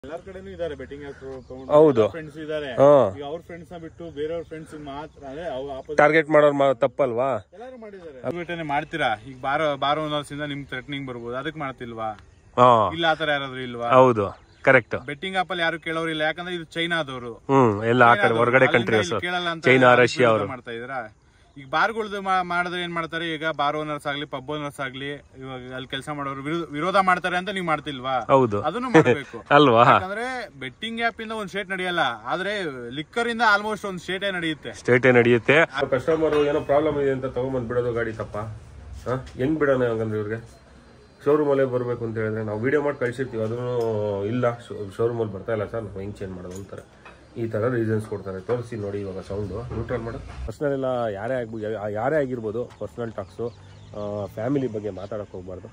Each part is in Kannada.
ಎಲ್ಲಾರ್ ಕಡೆನೂ ಇದಾರೆ ಬೆಟ್ಟಿಂಗ್ ಹೌದು. ಫ್ರೆಂಡ್ಸ್ ಇದಾರೆ ಹಾ ಈಗ ಅವ್ರ ಫ್ರೆಂಡ್ಸ್ ನ ಬಿಟ್ಟು ಬೇರೆಯವ್ರ ಫ್ರೆಂಡ್ಸ್ ಮಾತ್ರ ಅಂದ್ರೆ ಅವ್ರ ಆಪೋಸಿಟ್ ಟಾರ್ಗೆಟ್ ಮಾಡೋರ್ ಮಾ- ತಪ್ಪಲ್ವಾ ಎಲ್ಲಾರು ಮಾಡಿದಾರೆ ಅದು ಬಿಟ್ಟನೆ ಮಾಡ್ತೀರಾ ಈಗ ಬಾರೋ ಬಾರೋ ಅನ್ನೋದ್ರಿಂದ ನಿಮ್ ಥ್ರೆಟ್ನಿಂಗ್ ಬರ್ಬೋದು ಅದಕ್ಕೆ ಮಾಡ್ತಿಲ್ವಾ ಹಾ ಇಲ್ಲ ಆತರ ಯಾರಾದ್ರೂ ಇಲ್ವಾ ಹೌದು ಕರೆಕ್ಟ್ ಬೆಟ್ಟಿಂಗ್ ಆಪ್ ಅಲ್ಲಿ ಯಾರು ಕೇಳೋರಿಲ್ಲ ಯಾಕಂದ್ರೆ ಇದು ಚೈನಾದವರು ಹ್ಮ್ ಎಲ್ಲ ಆ ಕಡೆ ಹೊರಗಡೆ ಕಂಟ್ರಿ ಚೈನಾ ರಷ್ಯಾ ಅವರು ಮಾಡ್ತಾ ಇದ್ರ ಈಗ ಬಾರ್ಗಳ್ದು ಮಾಡಿದ್ರೆ ಏನ್ ಮಾಡ್ತಾರೆ ಈಗ ಬಾರ್ ಓನರ್ಸ್ ಆಗ್ಲಿ ಪಬ್ ಓನರ್ಸ್ ಆಗ್ಲಿ ಇವಾಗ ಅಲ್ಲಿ ಕೆಲಸ ಮಾಡೋರು ವಿರೋ- ವಿರೋಧ ಮಾಡ್ತಾರೆ ಅಂತ ನೀವು ಮಾಡ್ತಿಲ್ವಾ ಹೌದು ಅದನ್ನು ಮಾಡಬೇಕು ಅಲ್ವಾ ಯಾಕಂದ್ರೆ ಬೆಟ್ಟಿಂಗ್ ಆಪ್ ಇಂದ ಒಂದ್ ಸ್ಟೇಟ್ ನಡೆಯಲ್ಲ ಆದ್ರೆ ಲಿಕ್ಕರ್ ಇಂದ ಆಲ್ಮೋಸ್ಟ್ ಒಂದ್ ಸ್ಟೇಟೇ ನಡೆಯುತ್ತೆ ಸ್ಟೇಟೇ ನಡೆಯುತ್ತೆ ಕಸ್ಟಮರ್ ಏನೋ ಪ್ರಾಬ್ಲಮ್ ಇದೆ ಅಂತ ತಗೊಂಬಂದ್ ಬಿಡೋದು ಗಾಡಿ ತಪ್ಪ ಹಾ? ಹೆಂಗ್ ಬಿಡೋಣ ಹಂಗಂದ್ರೆ ಇವ್ರಿಗೆ ಶೋರೂಮ್ ಅಲ್ಲೇ ಬರಬೇಕು ಅಂತ ಹೇಳಿದ್ರೆ ನಾವು ವಿಡಿಯೋ ಮಾಡಿ ಕಳ್ಸಿರ್ತೀವಿ ಅದನ್ನು ಇಲ್ಲ ಶೋರೂಮ್ ಅಲ್ಲಿ ಬರ್ತಾ ಇಲ್ಲ ಸರ್ ನಾವು ಹೆಂಗ್ ಚೇಂಜ್ ಮಾಡೋದು ಅಂತಾರೆ ಈ ತರ ರೀಸನ್ಸ್ ಕೊಡ್ತಾರೆ ತೋರಿಸಿ ನೋಡಿ ಇವಾಗ ಸೌಂಡು ನ್ಯೂಟ್ರಲ್ ಮಾಡು ಪರ್ಸ್ನಲ್ ಎಲ್ಲ ಯಾರೇ ಆಗ್ಬೋದು ಯಾರೇ ಆಗಿರ್ಬೋದು ಪರ್ಸ್ನಲ್ ಟಾಕ್ಸು ಫ್ಯಾಮಿಲಿ ಬಗ್ಗೆ ಮಾತಾಡಕ್ ಹೋಗ್ಬಾರ್ದು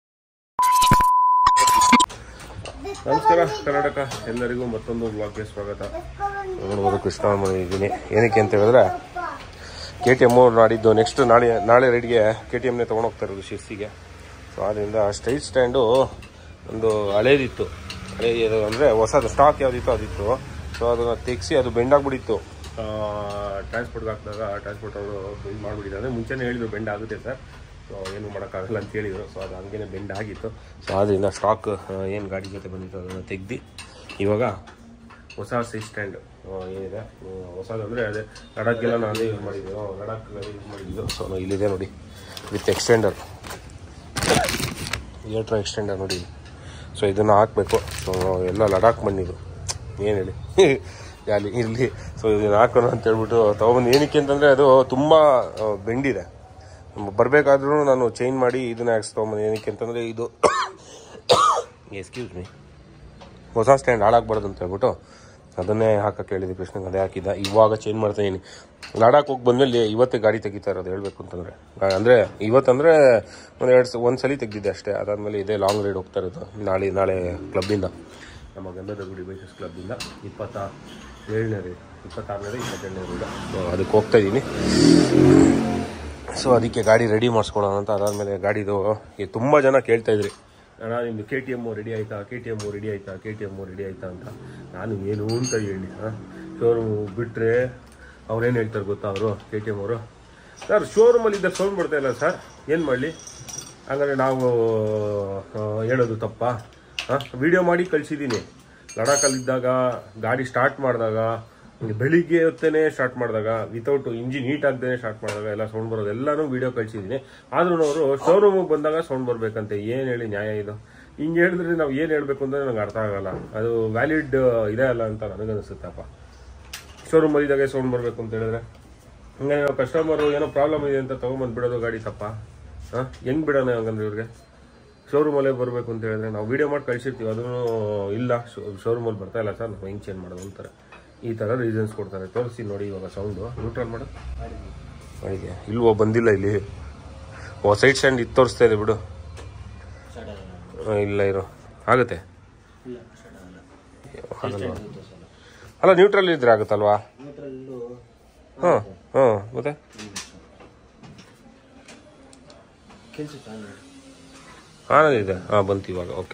ನಮಸ್ಕಾರ ಕರ್ನಾಟಕ ಎಲ್ಲರಿಗೂ ಮತ್ತೊಂದು ಬ್ಲಾಗ್ಗೆ ಸ್ವಾಗತ ನೋಡ್ಬೋದು ಕೃಷ್ಣ ಇದ್ದೀನಿ ಏನಕ್ಕೆ ಅಂತ ಹೇಳಿದ್ರೆ ಕೆ ಟಿ ಎಮ್ ನಾಡಿದ್ದು ನೆಕ್ಸ್ಟ್ ನಾಳೆ ನಾಳೆ ರೈಡ್ಗೆ ಕೆ ಟಿ ಎಮ್ನೇ ತೊಗೊಂಡೋಗ್ತಾ ಇರೋದು ಶಿರ್ಸಿಗೆ ಸೊ ಆದ್ದರಿಂದ ಸ್ಟೈಟ್ ಸ್ಟ್ಯಾಂಡು ಒಂದು ಹಳೇದಿತ್ತು ಹಳೇದು ಅಂದರೆ ಹೊಸದು ಸ್ಟಾಕ್ ಯಾವುದಿತ್ತು ಅದಿತ್ತು ಸೊ ಅದನ್ನು ತೆಗೆಸಿ ಅದು ಬೆಂಡಾಗ್ಬಿಟ್ಟಿತ್ತು ಟ್ರಾನ್ಸ್ಪೋರ್ಟ್ಗೆ ಹಾಕಿದಾಗ ಟ್ರಾನ್ಸ್ಪೋರ್ಟ್ ಅವರು ಬೆಂಡ್ ಮಾಡಿಬಿಟ್ಟಿದ್ದಾರೆ ಅಂದರೆ ಮುಂಚೆನೇ ಹೇಳಿದ್ರು ಬೆಂಡ್ ಆಗುತ್ತೆ ಸರ್ ಸೊ ಏನು ಮಾಡೋಕ್ಕಾಗಲ್ಲ ಅಂತ ಹೇಳಿದರು ಸೊ ಅದು ಹಂಗೇನೆ ಬೆಂಡ್ ಆಗಿತ್ತು ಸೊ ಆದ್ದರಿಂದ ಸ್ಟಾಕ್ ಏನು ಗಾಡಿ ಜೊತೆ ಬಂದಿತ್ತು ಅದನ್ನು ತೆಗ್ದು ಇವಾಗ ಹೊಸ ಸೈಜ್ ಸ್ಟ್ಯಾಂಡ್ ಏನಿದೆ ಹ್ಮ್, ಹೊಸದಂದ್ರೆ ಅದೇ ಲಡಾಖ್ಗೆಲ್ಲ ನಾನು ಅದೇ ಯೂಸ್ ಮಾಡಿದ್ದು ಹ್ಮ್, ಲಡಾಖ್ ಯೂಸ್ ಮಾಡಿದ್ದು ಸೊ ಇಲ್ಲಿದೆ ನೋಡಿ ವಿತ್ ಎಕ್ಸ್ಟೆಂಡರ್ ಏಟ್ರ ಎಕ್ಸ್ಟೆಂಡರ್ ನೋಡಿ ಸೊ ಇದನ್ನು ಹಾಕಬೇಕು ಸೊ ಎಲ್ಲ ಲಡಾಖ್ ಮಣ್ಣಿದು ಏನು ಹೇಳಿ ಗಾಲಿ ಇರಲಿ ಸೊ ಇದನ್ನು ಹಾಕೋಣ ಅಂತ ಹೇಳ್ಬಿಟ್ಟು ತೊಗೊಂಬಂದು ಏನಕ್ಕೆ ಅಂತಂದರೆ ಅದು ತುಂಬ ಆ, ಬೆಂಡಿದೆ ಬರಬೇಕಾದ್ರೂ ನಾನು ಚೇಂಜ್ ಮಾಡಿ ಇದನ್ನ ಹಾಕ್ಸಿ ತೊಗೊಂಬಂದು ಏನಕ್ಕೆ ಅಂತಂದರೆ ಇದು ಎಕ್ಸ್ಕ್ಯೂಸ್ ಮೀ ಹೊಸ ಸ್ಟ್ಯಾಂಡ್ ಹಾಳಾಗಬಾರ್ದು ಅಂತ ಹೇಳ್ಬಿಟ್ಟು ಅದನ್ನೇ ಹಾಕಕ್ಕೆ ಹೇಳಿದ್ವಿ ಕೃಷ್ಣಂಗೆ ಅದೇ ಹಾಕಿದ್ದ ಇವಾಗ ಚೇಂಜ್ ಮಾಡ್ತಾ ಇದೀನಿ ಲಡಾಖ್ ಹೋಗಿ ಬಂದ್ಮೇಲೆ ಇವತ್ತೇ ಗಾಡಿ ತೆಗಿತಾ ಇರೋದು ಹೇಳ್ಬೇಕು ಅಂತಂದ್ರೆ ಆ, ಅಂದ್ರೆ ಇವತ್ತಂದ್ರೆ ಒಂದು ಎರಡು ಒಂದು ಸಲ ತೆಗ್ದಿದ್ದೆ ಅಷ್ಟೇ ಅದಾದ್ಮೇಲೆ ಇದೇ ಲಾಂಗ್ ರೈಡ್ ಹೋಗ್ತಾ ಇರೋದು ನಾಳೆ ನಾಳೆ ಕ್ಲಬ್ಬಿಂದ ನಮ್ಮ ಗಂಧದ ಗುಡಿ ಬೈಕರ್ಸ್ ಕ್ಲಬ್ಬಿಂದ ಇಪ್ಪತ್ತ ಏಳನೇ ರೈಡ್ ಇಪ್ಪತ್ತಾರನೇ ಇಪ್ಪತ್ತೆರಡನೇ ರೈಡ್ ಅದಕ್ಕೆ ಹೋಗ್ತಾ ಇದ್ದೀನಿ ಸೊ ಅದಕ್ಕೆ ಗಾಡಿ ರೆಡಿ ಮಾಡಿಸ್ಕೊಳ್ಳೋಣ ಅಂತ ಅದಾದಮೇಲೆ ಗಾಡಿದು ಈ ತುಂಬ ಜನ ಕೇಳ್ತಾ ಇದ್ರಿ ಅಣ್ಣ ನಿಮ್ದು ಕೆ ಟಿ ಎಮ್ಮು ರೆಡಿ ಆಯ್ತಾ ಕೆ ಟಿ ಎಮ್ಮು ರೆಡಿ ಆಯ್ತಾ ಕೆ ಟಿ ಎಮ್ಮು ರೆಡಿ ಆಯ್ತಾ ಅಂತ ನಾನು ಏನು ಅಂತ ಹೇಳಿ ಹಾಂ ಶೋರೂಮ್ ಬಿಟ್ಟರೆ ಅವ್ರೇನು ಹೇಳ್ತಾರೆ ಗೊತ್ತಾ ಅವರು ಕೆ ಟಿ ಎಮ್ ಅವರು ಸರ್ ಶೋರೂಮಲ್ಲಿ ಇದ್ದಾಗ ಸೌಂಡ್ ಬರ್ತಾ ಇಲ್ಲ ಸರ್ ಏನು ಮಾಡಲಿ ಹಾಗಾದ್ರೆ ನಾವು ಆ, ಹೇಳೋದು ತಪ್ಪಾ ಹಾಂ ವಿಡಿಯೋ ಮಾಡಿ ಕಳಿಸಿದ್ದೀನಿ ಲಡಾಖಲ್ಲಿದ್ದಾಗ ಗಾಡಿ ಸ್ಟಾರ್ಟ್ ಮಾಡಿದಾಗ ಬೆಳಿಗ್ಗೆ ಹೊತ್ತೇನೆ ಸ್ಟಾರ್ಟ್ ಮಾಡಿದಾಗ ವಿತೌಟ್ ಇಂಜಿನ್ ಹೀಟ್ ಆಗದೇನೆ ಸ್ಟಾರ್ಟ್ ಮಾಡಿದಾಗ ಎಲ್ಲ ಸೌಂಡ್ ಬರೋದು ಎಲ್ಲಾನು ವಿಡಿಯೋ ಕಳಿಸಿದ್ದೀನಿ ಆದ್ರೂ ಅವರು ಶೋರೂಮಿಗೆ ಬಂದಾಗ ಸೌಂಡ್ ಬರ್ಬೇಕಂತೆ ಏನು ಹೇಳಿ ನ್ಯಾಯ ಇದು ಹಿಂಗೆ ಹೇಳಿದ್ರೆ ನಾವು ಏನು ಹೇಳಬೇಕು ಅಂದ್ರೆ ನಂಗೆ ಅರ್ಥ ಆಗಲ್ಲ ಅದು ವ್ಯಾಲಿಡ್ ಇದೆ ಅಲ್ಲ ಅಂತ ನನಗನ್ಸುತ್ತಪ್ಪ ಶೋರೂಮಲ್ಲಿ ಇದ್ದಾಗೆ ಸೌಂಡ್ ಬರಬೇಕು ಅಂತ ಹೇಳಿದ್ರೆ ಹಂಗೆ ಕಸ್ಟಮರು ಏನೋ ಪ್ರಾಬ್ಲಮ್ ಇದೆ ಅಂತ ತೊಗೊಂಬಂದು ಬಿಡೋದು ಗಾಡಿ ತಪ್ಪ ಹಾಂ ಹೆಂಗ್ ಬಿಡೋಣ ಹಂಗಂದ್ರೆ ಇವ್ರಿಗೆ ಶೋರೂಮಲ್ಲೇ ಬರಬೇಕು ಅಂತ ಹೇಳಿದ್ರೆ ನಾವು ವಿಡಿಯೋ ಮಾಡಿ ಕಳಿಸಿರ್ತೀವಿ ಅದನ್ನು ಇಲ್ಲ ಶೋರೂಮಲ್ಲಿ ಬರ್ತಾ ಇಲ್ಲ ಸರ್ ನಾವು ಹೆಂಗೆ ಚೇಂಜ್ ಮಾಡೋದು ಅಂತಾರೆ ಈ ಥರ ರೀಸನ್ಸ್ ಕೊಡ್ತಾರೆ ತೋರಿಸಿ ನೋಡಿ ಇವಾಗ ಸೌಂಡು ನ್ಯೂಟ್ರಲ್ ಮಾಡು ಮಾಡಿದ್ಯಾ ಇಲ್ವೋ ಬಂದಿಲ್ಲ ಇಲ್ಲಿ ಓ ಸೈಡ್ ಸ್ಟ್ಯಾಂಡ್ ಇದು ತೋರಿಸ್ತಾ ಇದೆ ಬಿಡು ಆ, ಇಲ್ಲ ಇರೋ ಆಗುತ್ತೆ ಆಗಲ್ವಾ? ಅಲ್ಲ ನ್ಯೂಟ್ರಲ್ ಇದ್ರೆ ಆಗುತ್ತಲ್ವಾ ಹಾಂ ಹಾಂ ಮತ್ತೆ ಆನಂದ್ ಇದೆ ಹಾಂ ಬಂತು ಇವಾಗ ಓಕೆ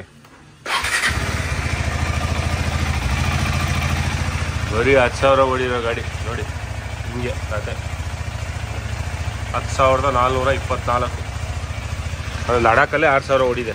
ಬರೀ ಹತ್ತು ಸಾವಿರ ಹೊಡಿರೋ ಗಾಡಿ ನೋಡಿ ಹಿಂಗೆ ಕತೆ ಹತ್ತು ಸಾವಿರದ ನಾಲ್ನೂರ ಇಪ್ಪತ್ನಾಲ್ಕು ಅದು ಲಡಾಖಲ್ಲೇ ಆರು ಸಾವಿರ ಹೊಡಿದೆ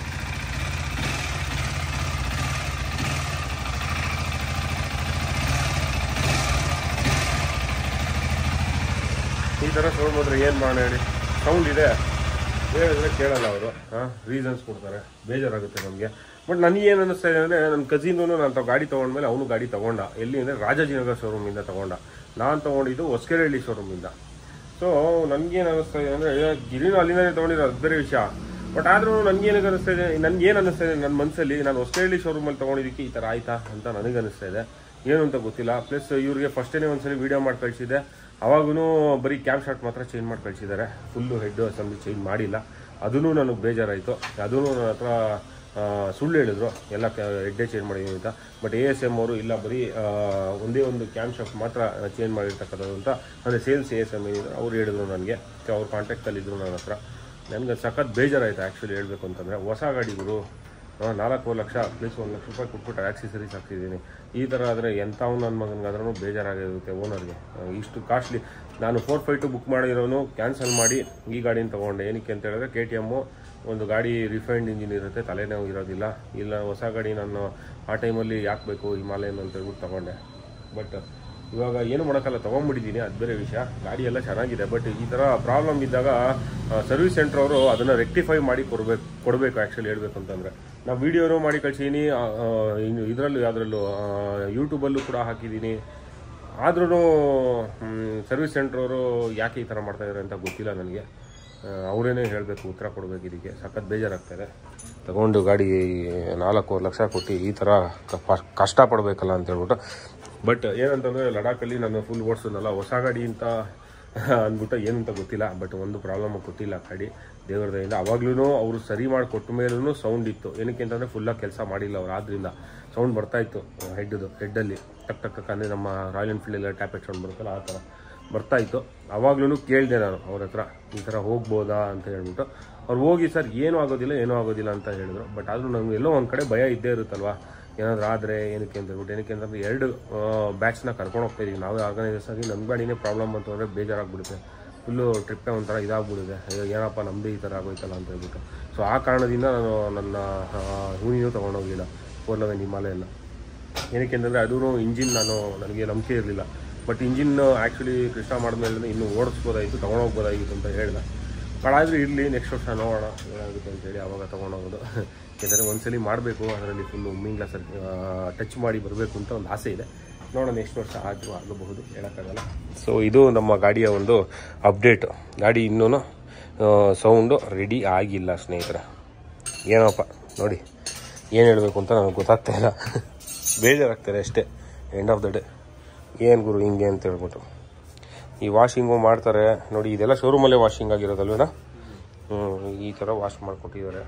ಈ ಥರ ಸೌಂಡ್ ಬಂದರೆ ಏನು ಮಾಡೋಣ ಹೇಳಿ ಸೌಂಡ್ ಇದೆ ಹೇಳಿದ್ರೆ ಕೇಳಲ್ಲ ಅವರು ಹಾಂ ರೀಸನ್ಸ್ ಕೊಡ್ತಾರೆ ಬೇಜಾರಾಗುತ್ತೆ ನಮಗೆ ಬಟ್ ನನಗೆ ಏನು ಅನ್ನಿಸ್ತಾ ಇದೆ ಅಂದರೆ ನನ್ನ ಕಸಿನು ನಾನು ತಾವು ಗಾಡಿ ತೊಗೊಂಡ್ಮೇಲೆ ಅವನು ಗಾಡಿ ತೊಗೊಂಡ ಎಲ್ಲಿ ಅಂದರೆ ರಾಜಾಜಿನಗರ ಶೋರೂಮಿಂದ ತೊಗೊಂಡ ನಾನು ತೊಗೊಂಡಿದ್ದು ಹೊಸಕೆರೆಹಳ್ಳಿ ಶೋರೂಮಿಂದ ಸೊ ನನಗೇನು ಅನ್ನಿಸ್ತಾ ಇದೆ ಅಂದರೆ ಗಿರಿನೂ ಅಲ್ಲಿಂದಲೇ ತೊಗೊಂಡಿರೋ ಅದು ಬೇರೆ ವಿಷಯ ಬಟ್ ಆದರೂ ನನಗೇನು ಅನ್ನಿಸ್ತಾ ಇದೆ ನನಗೆ ಏನು ಅನ್ನಿಸ್ತಾ ಇದೆ ನನ್ನ ಮನಸ್ಸಲ್ಲಿ ನಾನು ಹೊಸಕೆರೆಹಳ್ಳಿ ಶೋರೂಮಲ್ಲಿ ತೊಗೊಂಡಿದ್ದಕ್ಕೆ ಈ ಥರ ಆಯ್ತಾ ಅಂತ ನನಗೆ ಅನ್ನಿಸ್ತಾ ಇದೆ ಏನು ಅಂತ ಗೊತ್ತಿಲ್ಲ ಪ್ಲಸ್ ಇವ್ರಿಗೆ ಫಸ್ಟೇ ಒಂದ್ಸಲಿ ವೀಡಿಯೋ ಮಾಡಿ ಕಳಿಸಿದ್ದೆ ಅವಾಗೂ ಬರೀ ಕ್ಯಾಮ್ ಶಾಟ್ ಮಾತ್ರ ಚೇಂಜ್ ಮಾಡಿ ಕಳಿಸಿದ್ದಾರೆ ಫುಲ್ಲು ಹೆಡ್ ಅಸೆಂಬ್ಲಿ ಚೇಂಜ್ ಮಾಡಿಲ್ಲ ಅದೂ ನನಗೆ ಬೇಜಾರಾಯಿತು ಅದೂ ನನ್ನ ಹತ್ರ ಆ, ಸುಳ್ಳು ಹೇಳಿದ್ರು ಎಲ್ಲ ಹೆಡ್ಡೇ ಚೇಂಜ್ ಮಾಡಿದ್ದೀನಿ ಅಂತ ಬಟ್ ಎ ಎಸ್ ಎಮ್ ಅವರು ಇಲ್ಲ ಬರೀ ಆ, ಒಂದೇ ಒಂದು ಕ್ಯಾಮ್ ಶಾಪ್ ಮಾತ್ರ ಚೇಂಜ್ ಮಾಡಿರ್ತಕ್ಕಂಥದ್ದು ಅಂತ ಅಂದರೆ ಸೇಲ್ಸ್ ಎ ಎಸ್ ಎಮ್ ಏನಿದ್ರು ಅವ್ರು ಹೇಳಿದ್ರು ನನಗೆ ಅವ್ರ ಕಾಂಟ್ಯಾಕ್ಟಲ್ಲಿದ್ದರು ನನ್ನ ಹತ್ರ ನನಗೆ ಸಖತ್ ಬೇಜಾರಾಯಿತು ಆ್ಯಕ್ಚುಲಿ ಹೇಳಬೇಕು ಅಂತಂದರೆ ಹೊಸ ಗಾಡಿಗಳು ನಾಲ್ಕು ಲಕ್ಷ ಪ್ಲಸ್ ಒಂದು ಲಕ್ಷ ರೂಪಾಯಿ ಕೊಟ್ಬಿಟ್ಟು ಆಕ್ಸೆಸರೀಸ್ ಹಾಕ್ತಿದ್ದೀನಿ ಈ ಥರ ಆದರೆ ಎಂಥವ್ ನನ್ನ ಮಗನಿಗಾದ್ರೂ ಬೇಜಾರಾಗಿರುತ್ತೆ ಓನರ್ಗೆ ಇಷ್ಟು ಕಾಸ್ಟ್ಲಿ ನಾನು ಫೋರ್ ಫೈವ್ ಟು ಬುಕ್ ಮಾಡಿರೋನು ಕ್ಯಾನ್ಸಲ್ ಮಾಡಿ ಈ ಗಾಡಿನ ತೊಗೊಂಡೆ ಏನಕ್ಕೆ ಅಂತ ಹೇಳಿದ್ರೆ ಕೆ ಟಿ ಎಮ್ಮು ಒಂದು ಗಾಡಿ ರಿಫೈನ್ಡ್ ಇಂಜಿನ್ ಇರುತ್ತೆ ತಲೆನೋವು ಇರೋದಿಲ್ಲ ಇಲ್ಲ ಹೊಸ ಗಾಡಿ ನಾನು ಆ ಟೈಮಲ್ಲಿ ಯಾಕೆ ಬೇಕು ಹಿಮಾಲಯನ್ ಅಂತ ಹೇಳ್ಬಿಟ್ಟು ತೊಗೊಂಡೆ ಬಟ್ ಇವಾಗ ಏನು ಮಾಡೋಕ್ಕಲ್ಲ ತೊಗೊಂಡ್ಬಿಟ್ಟಿದ್ದೀನಿ ಅದು ಬೇರೆ ವಿಷಯ ಗಾಡಿ ಎಲ್ಲ ಚೆನ್ನಾಗಿದೆ ಬಟ್ ಈ ಥರ ಪ್ರಾಬ್ಲಮ್ ಇದ್ದಾಗ ಸರ್ವಿಸ್ ಸೆಂಟ್ರ್ ಅವರು ಅದನ್ನು ರೆಕ್ಟಿಫೈ ಮಾಡಿ ಕೊಡಬೇಕು ಕೊಡಬೇಕು ಆ್ಯಕ್ಚುಲಿ ಹೇಳ್ಬೇಕು ಅಂತಂದರೆ ನಾವು ವೀಡಿಯೋನು ಮಾಡಿ ಕಳ್ಸೀನಿ ಇನ್ನು ಇದರಲ್ಲೂ ಯಾವುದ್ರಲ್ಲೂ ಯೂಟ್ಯೂಬಲ್ಲೂ ಕೂಡ ಹಾಕಿದ್ದೀನಿ ಆದ್ರೂ ಸರ್ವಿಸ್ ಸೆಂಟ್ರವರು ಯಾಕೆ ಈ ಥರ ಮಾಡ್ತಾ ಇದ್ದಾರೆ ಅಂತ ಗೊತ್ತಿಲ್ಲ ನನಗೆ ಅವರೇನೇ ಹೇಳಬೇಕು ಉತ್ತರ ಕೊಡಬೇಕು ಇದಕ್ಕೆ ಸಖತ್ ಬೇಜಾರಾಗ್ತಾಯಿದೆ ತಗೊಂಡು ಗಾಡಿ ನಾಲ್ಕೂವರೆ ಲಕ್ಷ ಕೊಟ್ಟು ಈ ಥರ ಕ- ಕಷ್ಟಪಡಬೇಕಲ್ಲ ಅಂತ ಹೇಳ್ಬಿಟ್ಟು ಬಟ್ ಏನಂತಂದರೆ ಲಡಾಖಲ್ಲಿ ನಾನು ಫುಲ್ ಓಡಿಸೋದಲ್ಲ ಹೊಸ ಗಾಡಿ ಅಂತ ಅಂದ್ಬಿಟ್ಟು ಏನು ಅಂತ ಗೊತ್ತಿಲ್ಲ ಬಟ್ ಒಂದು ಪ್ರಾಬ್ಲಮ್ ಕೊಟ್ಟಿಲ್ಲ ಗಾಡಿ ದೇವ್ರ ದಯಿಂದ ಅವಾಗ್ಲೂ ಅವರು ಸರಿ ಮಾಡಿ ಕೊಟ್ಟ ಮೇಲೂ ಸೌಂಡ್ ಇತ್ತು ಏನಕ್ಕೆ ಅಂತಂದರೆ ಫುಲ್ಲಾಗಿ ಕೆಲಸ ಮಾಡಿಲ್ಲ ಅವ್ರು ಆದ್ರಿಂದ ಸೌಂಡ್ ಬರ್ತಾ ಇತ್ತು ಹೆಡ್ದು ಹೆಡ್ಡಲ್ಲಿ ಟಕ್ ಟಕ್ ಟಕ್ ಅಂದರೆ ನಮ್ಮ ರಾಯಲ್ ಎನ್ಫೀಲ್ಡ್ ಎಲ್ಲ ಟ್ಯಾಪೆಟ್ ಸೌಂಡ್ ಬರುತ್ತಲ್ಲ ಆ ಥರ ಬರ್ತಾ ಇತ್ತು ಅವಾಗ್ಲೂ ಕೇಳಿದೆ ನಾನು ಅವ್ರ ಹತ್ರ ಈ ಥರ ಹೋಗ್ಬೋದಾ ಅಂತ ಹೇಳ್ಬಿಟ್ಟು ಅವ್ರು ಹೋಗಿ ಸರ್ ಏನೂ ಆಗೋದಿಲ್ಲ ಏನೂ ಆಗೋದಿಲ್ಲ ಅಂತ ಹೇಳಿದ್ರು ಬಟ್ ಆದರೂ ನಮ್ಗೆ ಎಲ್ಲೋ ಒಂದು ಕಡೆ ಭಯ ಇದ್ದೇ ಇರುತ್ತಲ್ವಾ ಏನಾದರೂ ಆದರೆ ಏನಕ್ಕೆ ಅಂತ ಹೇಳ್ಬಿಟ್ಟು ಏನಕ್ಕೆ ಅಂತಂದ್ರೆ ಎರಡು ಬ್ಯಾಚ್ನ ಕರ್ಕೊಂಡು ಹೋಗ್ತಾ ಇದೀವಿ ನಾವೇ ಆರ್ಗನೈಸರ್ಸ್ ಆಗಿ ನಮ್ಮ ಗಾಡಿನೇ ಪ್ರಾಬ್ಲಮ್ ಬಂತು ಅಂದರೆ ಬೇಜಾರಾಗ್ಬಿಡುತ್ತೆ ಫುಲ್ಲು ಟ್ರಿಪ್ಪೇ ಒಂಥರ ಇದಾಗ್ಬಿಡುತ್ತೆ ಅಯ್ಯೋ ಏನಪ್ಪ ನಮ್ಮದೇ ಈ ಥರ ಆಗೋಯ್ತಲ್ಲ ಅಂತ ಹೇಳ್ಬಿಟ್ಟು ಸೊ ಆ ಕಾರಣದಿಂದ ನಾನು ನನ್ನ ಹೂನಿನೂ ತೊಗೊಂಡೋಗಿಲ್ಲ ಫೋರ್ ಲೆವೆನ್ ಹಿಮಾಲಯ ಎಲ್ಲ ಏನಕ್ಕೆ ಅಂತಂದರೆ ಅದೂ ಇಂಜಿನ್ ನಾನು ನನಗೆ ನಂಬಿಕೆ ಇರಲಿಲ್ಲ ಬಟ್ ಇಂಜಿನ್ ಆ್ಯಕ್ಚುಲಿ ಕೃಷ್ಣ ಮಾಡಿದ್ಮೇಲೆ ಇನ್ನೂ ಓಡಿಸ್ಬೋದಾಗಿತ್ತು ತೊಗೊಂಡೋಗ್ಬೋದಾಗಿತ್ತು ಅಂತ ಹೇಳಿದೆ ಆದರೆ ಇರಲಿ ನೆಕ್ಸ್ಟ್ ವರ್ಷ ನೋಡೋಣ ಏನಾಗುತ್ತೆ ಅಂತೇಳಿ ಆವಾಗ ತೊಗೊಂಡೋಗೋದು ಯಾಕಂದರೆ ಒಂದ್ಸಲಿ ಮಾಡಬೇಕು ಅದರಲ್ಲಿ ಫುಲ್ಲು ಉಮ್ಮಿಂಗ್ಲ ಸರ್ ಟಚ್ ಮಾಡಿ ಬರಬೇಕು ಅಂತ ಒಂದು ಆಸೆ ಇದೆ ನೋಡೋಣ ನೆಕ್ಸ್ಟ್ ವರ್ಷ ಆದರೂ ಆಗಬಹುದು ಹೇಳೋಕ್ಕಾಗಲ್ಲ ಸೊ ಇದು ನಮ್ಮ ಗಾಡಿಯ ಒಂದು ಅಪ್ಡೇಟ್ ಗಾಡಿ ಇನ್ನೂ ಸೌಂಡು ರೆಡಿ ಆಗಿಲ್ಲ ಸ್ನೇಹಿತರೆ ಏನಪ್ಪ ನೋಡಿ ಏನು ಹೇಳಬೇಕು ಅಂತ ನನಗೆ ಗೊತ್ತಾಗ್ತಾ ಇಲ್ಲ ಬೇಜಾರಾಗ್ತಾರೆ ಅಷ್ಟೇ ಎಂಡ್ ಆಫ್ ದ ಡೇ ಏನು ಗುರು ಹಿಂಗೆ ಅಂತ ಹೇಳ್ಬಿಟ್ಟು ಈ ವಾಷಿಂಗು ಮಾಡ್ತಾರೆ ನೋಡಿ ಇದೆಲ್ಲ ಶೋರೂಮಲ್ಲೇ ವಾಷಿಂಗ್ ಆಗಿರೋದಲ್ವೇನಾ ಹ್ಞೂ ಈ ಥರ ವಾಶ್ ಮಾಡಿಕೊಟ್ಟಿದ್ದಾರೆ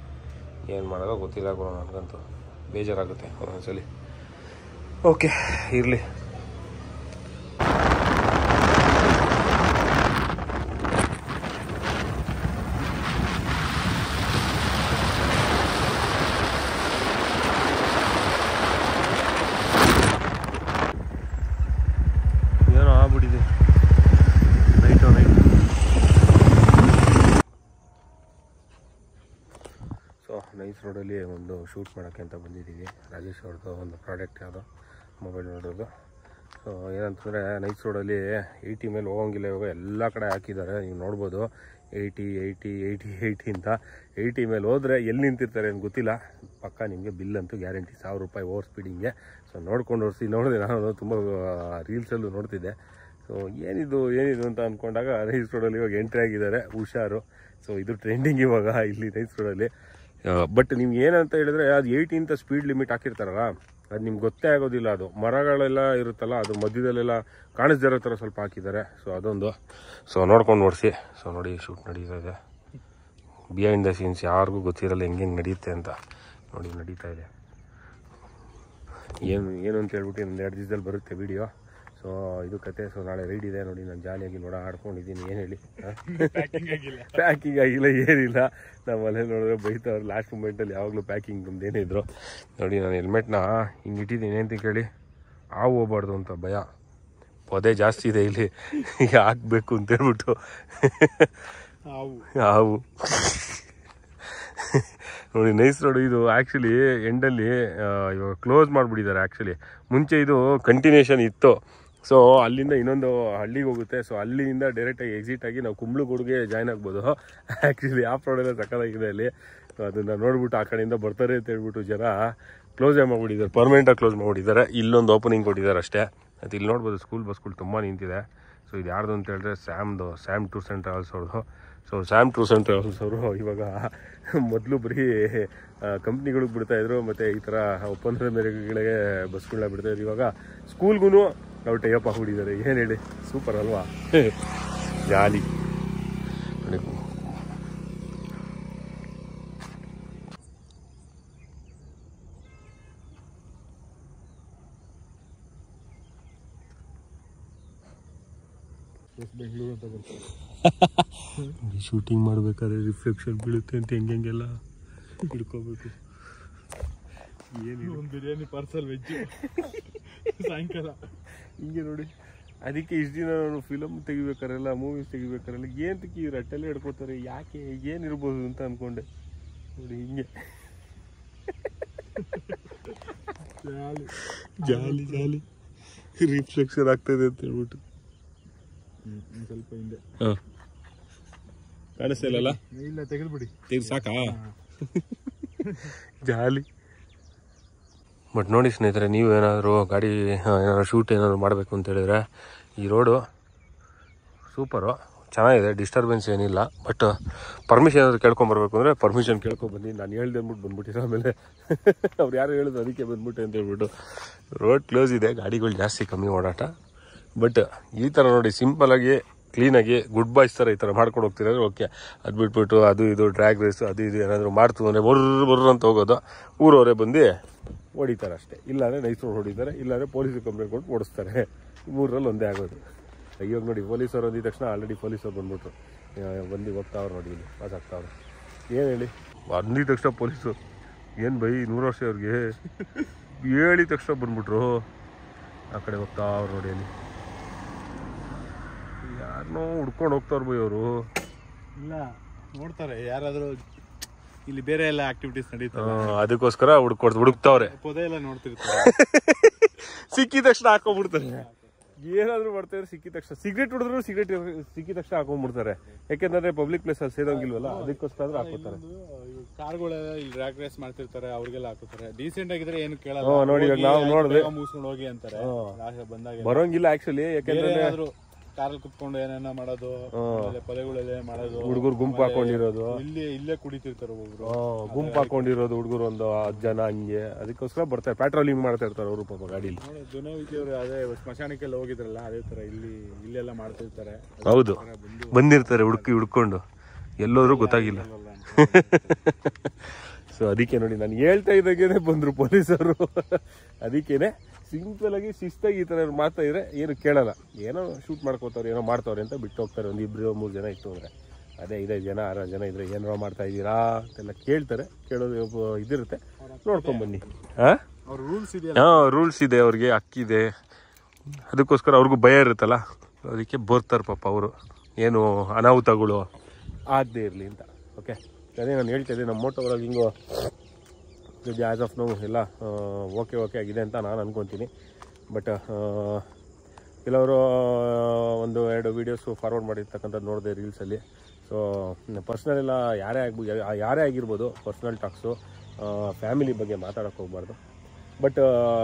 ಏನು ಮಾಡೋದೋ ಗೊತ್ತಿಲ್ಲ ಗುರು ನನಗಂತೂ ಬೇಜಾರಾಗುತ್ತೆ ಒಂದೊಂದ್ಸಲಿ ಓಕೆ ಇರಲಿ ಏನೋ ಆಗ್ಬಿಟ್ಟಿದೆ ನೈಟು ನೈಟ್ ಸೊ ನೈಸ್ ರೋಡಲ್ಲಿ ಒಂದು ಶೂಟ್ ಮಾಡೋಕ್ಕೆ ಅಂತ ಬಂದಿದ್ದೀವಿ ರಾಜೇಶ್ ಅವ್ರದ್ದು ಒಂದು ಪ್ರಾಡಕ್ಟ್ ಯಾವುದೋ ಮೊಬೈಲ್ ನೋಡೋದು ಸೊ ಏನಂತಂದರೆ ನೈಸ್ ರೋಡಲ್ಲಿ ಏಯ್ಟಿ ಮೇಲೆ ಹೋಗಂಗಿಲ್ಲ ಇವಾಗ ಎಲ್ಲ ಕಡೆ ಹಾಕಿದ್ದಾರೆ ನೀವು ನೋಡ್ಬೋದು ಏಯ್ಟಿ ಏಯ್ಟಿ ಏಯ್ಟಿ ಏಯ್ಟಿ ಅಂತ ಏಯ್ಟಿ ಮೇಲೆ ಹೋದರೆ ಎಲ್ಲಿ ನಿಂತಿರ್ತಾರೆ ಅಂತ ಗೊತ್ತಿಲ್ಲ ಪಕ್ಕ ನಿಮಗೆ ಬಿಲ್ ಅಂತೂ ಗ್ಯಾರಂಟಿ ಸಾವಿರ ರೂಪಾಯಿ ಓವರ್ ಸ್ಪೀಡಿಂಗೆ ಸೊ ನೋಡ್ಕೊಂಡು ಓಡಿಸಿ ನೋಡಿದೆ ನಾನು ತುಂಬ ರೀಲ್ಸಲ್ಲೂ ನೋಡ್ತಿದ್ದೆ ಸೊ ಏನಿದು ಏನಿದು ಅಂತ ಅಂದ್ಕೊಂಡಾಗ ನೈಸ್ ರೋಡಲ್ಲಿ ಇವಾಗ ಎಂಟ್ರಿ ಆಗಿದ್ದಾರೆ ಹುಷಾರು ಸೊ ಇದು ಟ್ರೆಂಡಿಂಗ್ ಇವಾಗ ಇಲ್ಲಿ ನೈಸ್ ರೋಡಲ್ಲಿ ಬಟ್ ನಿಮ್ಗೆ ಏನಂತ ಹೇಳಿದ್ರೆ ಅದು ಏಯ್ಟಿ ಅಂತ ಸ್ಪೀಡ್ ಲಿಮಿಟ್ ಹಾಕಿರ್ತಾರಲ್ಲ ಅದು ನಿಮ್ಗೆ ಗೊತ್ತೇ ಆಗೋದಿಲ್ಲ ಅದು ಮರಗಳೆಲ್ಲ ಇರುತ್ತಲ್ಲ ಅದು ಮಧ್ಯದಲ್ಲೆಲ್ಲ ಕಾಣಿಸ್ದೇ ಇರೋ ಥರ ಸ್ವಲ್ಪ ಹಾಕಿದ್ದಾರೆ ಸೊ ಅದೊಂದು ಸೊ ನೋಡ್ಕೊಂಡು ನೋಡಿಸಿ ಸೊ ನೋಡಿ ಶೂಟ್ ನಡೀತಾ ಇದೆ ಬಿಹೈಂಡ್ ದ ಸೀನ್ಸ್ ಯಾರಿಗೂ ಗೊತ್ತಿರಲ್ಲ ಹೆಂಗೆ ಹೆಂಗೆ ನಡೆಯುತ್ತೆ ಅಂತ ನೋಡಿ ನಡೀತಾ ಇದೆ ಏನು ಏನು ಅಂತ ಹೇಳ್ಬಿಟ್ಟು ಒಂದು ಎರಡು ದಿವಸದಲ್ಲಿ ಬರುತ್ತೆ ವಿಡಿಯೋ ಸೊ ಇದು ಕತೆ ಸೊ ನಾಳೆ ರೈಡ್ ಇದೆ ನೋಡಿ ನಾನು ಜಾಲಿಯಾಗಿ ನೋಡ ಆಡ್ಕೊಂಡಿದ್ದೀನಿ ಏನು ಹೇಳಿ ಪ್ಯಾಕಿಂಗ್ ಆಗಿಲ್ಲ ಏನಿಲ್ಲ ನಮ್ಮ ಮನೆ ನೋಡಿದ್ರೆ ಬೈತವ್ರು ಲಾಸ್ಟ್ ಮೂಮೆಂಟಲ್ಲಿ ಯಾವಾಗಲೂ ಪ್ಯಾಕಿಂಗ್ ನಮ್ದೇನೇ ಇದ್ರು ನೋಡಿ ನಾನು ಹೆಲ್ಮೆಟ್ನ ಹಿಂಗೆ ಇಟ್ಟಿದ್ದೀನಿ ಅಂತ ಕೇಳಿ ಹಾವು ಹೋಗ್ಬಾರ್ದು ಅಂತ ಭಯ ಪೊದೆ ಜಾಸ್ತಿ ಇದೆ ಇಲ್ಲಿ ಹಾಕ್ಬೇಕು ಅಂತ ಹೇಳ್ಬಿಟ್ಟು ಹಾವು ನೋಡಿ ನೈಸ್ ರೋಡ್ ಇದು ಆ್ಯಕ್ಚುಲಿ ಎಂಡಲ್ಲಿ ಇವಾಗ ಕ್ಲೋಸ್ ಮಾಡಿಬಿಟ್ಟಿದ್ದಾರೆ ಆ್ಯಕ್ಚುಲಿ ಮುಂಚೆ ಇದು ಕಂಟಿನ್ಯೂಷನ್ ಇತ್ತು ಸೊ ಅಲ್ಲಿಂದ ಇನ್ನೊಂದು ಹಳ್ಳಿಗೆ ಹೋಗುತ್ತೆ ಸೊ ಅಲ್ಲಿಂದ ಡೈರೆಕ್ಟಾಗಿ ಎಕ್ಸಿಟ್ ಆಗಿ ನಾವು ಕುಂಬ್ಳಗೂಡ್ಗೆ ಜಾಯ್ನ್ ಆಗ್ಬೋದು ಆ್ಯಕ್ಚುಲಿ ಆಫ್ ರೋಡೆಲ್ಲ ಸಕ್ಕತ್ತಾಗಿದೆ ಅಲ್ಲಿ ಸೊ ಅದನ್ನು ನೋಡ್ಬಿಟ್ಟು ಆ ಕಡೆಯಿಂದ ಬರ್ತಾರೆ ಅಂತ ಹೇಳ್ಬಿಟ್ಟು ಜನ ಕ್ಲೋಸೇ ಮಾಡಿಬಿಟ್ಟಿದ್ದಾರೆ ಪರ್ಮನೆಂಟಾಗಿ ಕ್ಲೋಸ್ ಮಾಡಿಬಿಟ್ಟಿದ್ದಾರೆ ಇಲ್ಲೊಂದು ಓಪನಿಂಗ್ ಕೊಟ್ಟಿದ್ದಾರೆ ಅಷ್ಟೇ ಅದು ಇಲ್ಲಿ ನೋಡ್ಬೋದು ಸ್ಕೂಲ್ ಬಸ್ಗಳು ತುಂಬ ನಿಂತಿದೆ ಸೊ ಇದು ಯಾರ್ದು ಅಂತ ಹೇಳಿದ್ರೆ ಸ್ಯಾಮ್ದು ಸ್ಯಾಮ್ ಟೂರ್ಸ್ ಆ್ಯಂಡ್ ಟ್ರಾವೆಲ್ಸ್ ಅವ್ರದ್ದು so Sam Tours and Travels ಅವರು ಇವಾಗ ಮೊದಲು ಬರೀ ಕಂಪ್ನಿಗಳಿಗೆ ಬಿಡ್ತಾಯಿದ್ರು ಮತ್ತು ಈ ಥರ ಒಪ್ಪಂದದ ಮೇರೆಗಳಿಗೆ ಬಸ್ಗಳನ್ನ ಬಿಡ್ತಾಯಿದ್ರು ಇವಾಗ ಸ್ಕೂಲ್ಗೂ ಅವ್ರು ಟೈಅಪ್ ಆಗಿಬಿಟ್ಟಿದ್ದಾರೆ ಏನು ಹೇಳಿ ಸೂಪರ್ ಅಲ್ವಾ ಜಾಲಿ ನೋಡಿ ಬೆಂಗಳೂರು ಅಂತ ಬರ್ತಾರೆ ಶೂಟಿಂಗ್ ಮಾಡಬೇಕಾದ್ರೆ ರಿಫ್ಲೆಕ್ಷನ್ ಬೀಳುತ್ತೆ ಅಂತ ಹೆಂಗೆಲ್ಲ ಹಿಡ್ಕೋಬೇಕು ಒಂದು ಬಿರಿಯಾನಿ ಪಾರ್ಸಲ್ ವೆಜ್ ಸಾಯಂಕಾಲ ಹಿಂಗೆ ನೋಡಿ ಅದಕ್ಕೆ ಇಷ್ಟು ದಿನ ನಾನು ಫಿಲಮ್ ತೆಗಿಬೇಕಾರೆಲ್ಲ ಮೂವೀಸ್ ತೆಗಿಬೇಕಾರೆಲ್ಲ ಏಂತಕ್ಕೆ ಈ ರಟ್ಟೆಲ್ಲ ಹಿಡ್ಕೋತಾರೆ ಯಾಕೆ ಏನಿರ್ಬೋದು ಅಂತ ಅನ್ಕೊಂಡೆ ನೋಡಿ ಹಿಂಗೆ ಜಾಲಿ ಜಾಲಿ ಜಾಲಿ ರಿಫ್ಲೆಕ್ಷನ್ ಆಗ್ತದೆ ಅಂತ ಹೇಳ್ಬಿಟ್ಟು ಒಂದು ಸ್ವಲ್ಪ ಹಿಂದೆ ಹಾಂ ಕಾಣಿಸ್ತಾ ಇಲ್ಲಲ್ಲ ಇಲ್ಲ ತೆಗೆದ್ಬಿಡಿ ತೆಗ್ದು ಸಾಕಾ ಜಾಲಿ ಬಟ್ ನೋಡಿ ಸ್ನೇಹಿತರೆ ನೀವೇನಾದರೂ ಗಾಡಿ ಆ, ಏನಾದ್ರು ಶೂಟ್ ಏನಾದ್ರು ಮಾಡಬೇಕು ಅಂತ ಹೇಳಿದ್ರೆ ಈ ರೋಡು ಸೂಪರು ಚೆನ್ನಾಗಿದೆ ಡಿಸ್ಟರ್ಬೆನ್ಸ್ ಏನಿಲ್ಲ ಬಟ್ ಪರ್ಮಿಷನ್ ಏನಾದ್ರು ಕೇಳ್ಕೊಂಬರ್ಬೇಕು ಅಂದರೆ ಪರ್ಮಿಷನ್ ಕೇಳ್ಕೊಂಬನ್ನಿ ನಾನು ಹೇಳ್ದೆ ಅಂದ್ಬಿಟ್ಟು ಬಂದ್ಬಿಟ್ಟಿರೋ ಆಮೇಲೆ ಅವ್ರು ಯಾರು ಹೇಳಿದ್ರು ಅದಕ್ಕೆ ಬಂದ್ಬಿಟ್ಟೆ ಅಂತ ಹೇಳ್ಬಿಟ್ಟು ರೋಡ್ ಕ್ಲೋಸ್ ಇದೆ ಗಾಡಿಗಳು ಜಾಸ್ತಿ ಕಮ್ಮಿ ಓಡಾಟ ಬಟ್ ಈ ಥರ ನೋಡಿ ಸಿಂಪಲಾಗಿ ಕ್ಲೀನಾಗಿ ಗುಡ್ ಬಾಯ್ಸ್ ಥರ ಈ ಥರ ಮಾಡ್ಕೊಂಡು ಹೋಗ್ತಿರೋದ್ರೆ ಓಕೆ ಅದು ಬಿಟ್ಬಿಟ್ಟು ಅದು ಇದು ಡ್ರ್ಯಾಗ್ ರೇಸು ಅದು ಇದು ಏನಾದರೂ ಮಾಡ್ತು ಅಂದರೆ ಬರ್ರ ಬರ್ರ ಅಂತ ಹೋಗೋದು ಊರವರೇ ಬಂದು ಹೊಡಿತಾರೆ ಅಷ್ಟೇ ಇಲ್ಲಾಂದರೆ ನೈಸ್ ರೋಡ್ ಹೊಡಿತಾರೆ ಇಲ್ಲಾಂದರೆ ಪೊಲೀಸಿಗೆ ಕಂಪ್ಲೇಂಟ್ ಕೊಟ್ಟು ಓಡಿಸ್ತಾರೆ ಮೂರರಲ್ಲಿ ಒಂದೇ ಆಗೋದು ಇವಾಗ ನೋಡಿ ಪೊಲೀಸರು ಅಂದಿದ ತಕ್ಷಣ ಆಲ್ರೆಡಿ ಪೊಲೀಸರು ಬಂದ್ಬಿಟ್ರು ಆ, ಬಂದು ಹೋಗ್ತಾವ್ರು ನೋಡಿ ಇಲ್ಲಿ ಪಾಸ್ ಆಗ್ತಾವ್ರು ಏನು ಹೇಳಿ ಅಂದಿದ ತಕ್ಷಣ ಪೊಲೀಸರು ಏನು ಬೈ ನೂರು ವರ್ಷ ಅವ್ರಿಗೆ ಹೇಳಿದ ತಕ್ಷಣ ಬಂದ್ಬಿಟ್ರು ಆ ಕಡೆ ಹೋಗ್ತಾವ್ರು ನೋಡಿ ಅಲ್ಲಿ ಯಾರನ್ನೋ ಹುಡ್ಕೊಂಡು ಹೋಗ್ತಾವ್ರು ಬೈ ಅವರು ಇಲ್ಲ ನೋಡ್ತಾರೆ ಯಾರಾದ್ರೂ ಇಲ್ಲಿ ಬೇರೆ ಎಲ್ಲ ಆಕ್ಟಿವಿಟೀಸ್ ನಡೀತಾರೆ ಅದಕ್ಕೋಸ್ಕರ ಹುಡ್ಕೊಡ್ ಹುಡುಕ್ತಾವ್ರೆ ಪೊದೆ ಎಲ್ಲ ನೋಡ್ತಿರ್ತಾರೆ ಸಿಕ್ಕಿದ ತಕ್ಷಣ ಹಾಕೊಂಡ್ಬಿಡ್ತಾರೆ ಏನಾದ್ರು ಮಾಡ್ತಾರೆ ಸಿಕ್ಕಿದ ತಕ್ಷಣ ಸಿಗರೇಟ್ ಹೊಡೆದ್ರು ಸಿಗರೇಟ್ ಸಿಕ್ಕಿದ ತಕ್ಷಣ ಹಾಕೊಂಡ್ಬಿಡ್ತಾರೆ ಯಾಕೆಂದ್ರೆ ಪಬ್ಲಿಕ್ ಪ್ಲೇಸ್ ಅಲ್ಲಿ ಸೇರೋಂಗಿಲ್ವಲ್ಲ ಅದಕ್ಕೋಸ್ಕರ ಆದ್ರೂ ಹಾಕೋತಾರೆ ಕಾರ್ಗಳೆಲ್ಲ ಇಲ್ಲಿ ರ್ಯಾಕ್ ರೇಸ್ ಮಾಡ್ತಿರ್ತಾರೆ ಅವ್ರಿಗೆಲ್ಲ ಹಾಕುತ್ತಾರೆ ಡೀಸೆಂಟ್ ಆಗಿದ್ರೆ ಏನು ಕೇಳಲ್ಲ ಹ್ಮ್, ನೋಡಿ ಇವಾಗ ಹೋಗಿ ನಾವು ಆಯ್ತು, ನೋಡ್ದೆ. ಬೇಗ ಮುಗಿಸ್ಕೊಂಡು ಹೋಗಿ ಅಂತಾರೆ ಲಾಸ್ಟ್ ಬಂದಾಗ ಬರೋಂಗಿಲ್ಲ ಆಕ್ಚುಲಿ ಯಾಕೆಂದ್ರೆ ಏನಾದ್ರು ಕಾರಲ್ಲಿ ಕುತ್ಕೊಂಡು ಏನೇನ ಮಾಡೋದು ಆಮೇಲೆ ಪೊದೆಗಳೆಲ್ಲ ಮಾಡೋದು ಹುಡುಗರು ಗುಂಪು ಹಾಕೊಂಡಿರೋದು ಇಲ್ಲಿ ಇಲ್ಲೇ ಕುಡಿತಿರ್ತಾರೆ ಒಬ್ರು ಆ, ಗುಂಪು ಹಾಕೊಂಡಿರೋದು ಹುಡುಗರು ಒಂದು ಹತ್ತು ಜನ ಹಂಗೆ ಅದಕ್ಕೋಸ್ಕರ ಬರ್ತಾರೆ ಪ್ಯಾಟ್ರೋಲಿಂಗ್ ಮಾಡ್ತಾ ಇರ್ತಾರೆ ಅವರು ಪಾಪ ಗಾಡೀಲಿ ನೋಡಿ ದುನವಿತಿ ಅವರು ಅದೇ ಸ್ಮಶಾನಕ್ಕೆಲ್ಲ ಹೋಗಿದ್ರಲ್ಲ ಅದೇ ತರ ಇಲ್ಲಿ ಇಲ್ಲೆಲ್ಲ ಮಾಡ್ತಿರ್ತಾರೆ ಹೌದು ಬಂದಿರ್ತಾರೆ ಹುಡುಕಿ ಹುಡ್ಕೊಂಡು ಎಲ್ಲೋದ್ರೂ ಗೊತ್ತಾಗಿಲ್ಲ ಸೊ ಅದಕ್ಕೆ ನೋಡಿ ನಾನು ಹೇಳ್ತಾ ಇದ್ದಾಗೇನೆ ಬಂದ್ರು ಪೊಲೀಸರು ಅದಕ್ಕೇನೆ ಸಿಂಪಲ್ ಆಗಿ ಶಿಸ್ತಾಗಿ ಈ ತರ ಮಾಡ್ತಾ ಇದ್ರೆ ಏನು ಕೇಳಲ್ಲ ಏನೋ ಶೂಟ್ ಮಾಡ್ಕೋತಾರೆ ಏನೋ ಮಾಡ್ತಾವ್ರೆ ಅಂತ ಬಿಟ್ಟು ಹೋಗ್ತಾರೆ ಒಂದು ಇಬ್ರು ಮೂರು ಜನ ಇತ್ತು ಅಂದ್ರೆ ಅದೇ ಐದೈದು ಜನ ಆರು ಜನ ಇದ್ರೆ ಏನಾರ ಮಾಡ್ತಾ ಇದ್ದೀರಾ ಅಂತೆಲ್ಲ ಕೇಳ್ತಾರೆ ಕೇಳೋದು ಒಬ್ಬ ಇದಿರುತ್ತೆ ನೋಡ್ಕೊಂಡ್ ಬನ್ನಿ ಹಾ ಅವ್ರ ರೂಲ್ಸ್ ಇದೆಯಲ್ಲ ಹಾ ರೂಲ್ಸ್ ಇದೆ ಅವ್ರಿಗೆ ಅಕ್ಕಿದೆ ಅದಕ್ಕೋಸ್ಕರ ಅವ್ರಿಗೂ ಭಯ ಇರುತ್ತಲ್ಲ ಅದಕ್ಕೆ ಬರ್ತಾರೆ ಪಾಪ ಅವರು ಏನು ಅನಾಹುತಗಳು ಆಗದೆ ಇರಲಿ ಅಂತ ಓಕೆ ಅದೇ ನಾನು ಹೇಳ್ತಾ ಇದ್ದೆ ನಮ್ಮ ಮೋಟೋ ಒಳಗೆ ಹಿಂಗು ಆಸ್ ಆಫ್ ನೋವು ಎಲ್ಲ ಓಕೆ ಓಕೆ ಆಗಿದೆ ಅಂತ ನಾನು ಅನ್ಕೊತೀನಿ ಬಟ್ ಕೆಲವರು ಒಂದು ಎರಡು ವೀಡಿಯೋಸು ಫಾರ್ವರ್ಡ್ ಮಾಡಿರ್ತಕ್ಕಂಥದ್ದು ನೋಡಿದೆ ರೀಲ್ಸಲ್ಲಿ ಸೊ ಪರ್ಸ್ನಲ್ ಎಲ್ಲ ಯಾರೇ ಆಗ್ಬೋದು ಯಾರೇ ಆಗಿರ್ಬೋದು ಪರ್ಸ್ನಲ್ ಟಾಕ್ಸು ಫ್ಯಾಮಿಲಿ ಬಗ್ಗೆ ಮಾತಾಡೋಕೆ ಹೋಗ್ಬಾರ್ದು ಬಟ್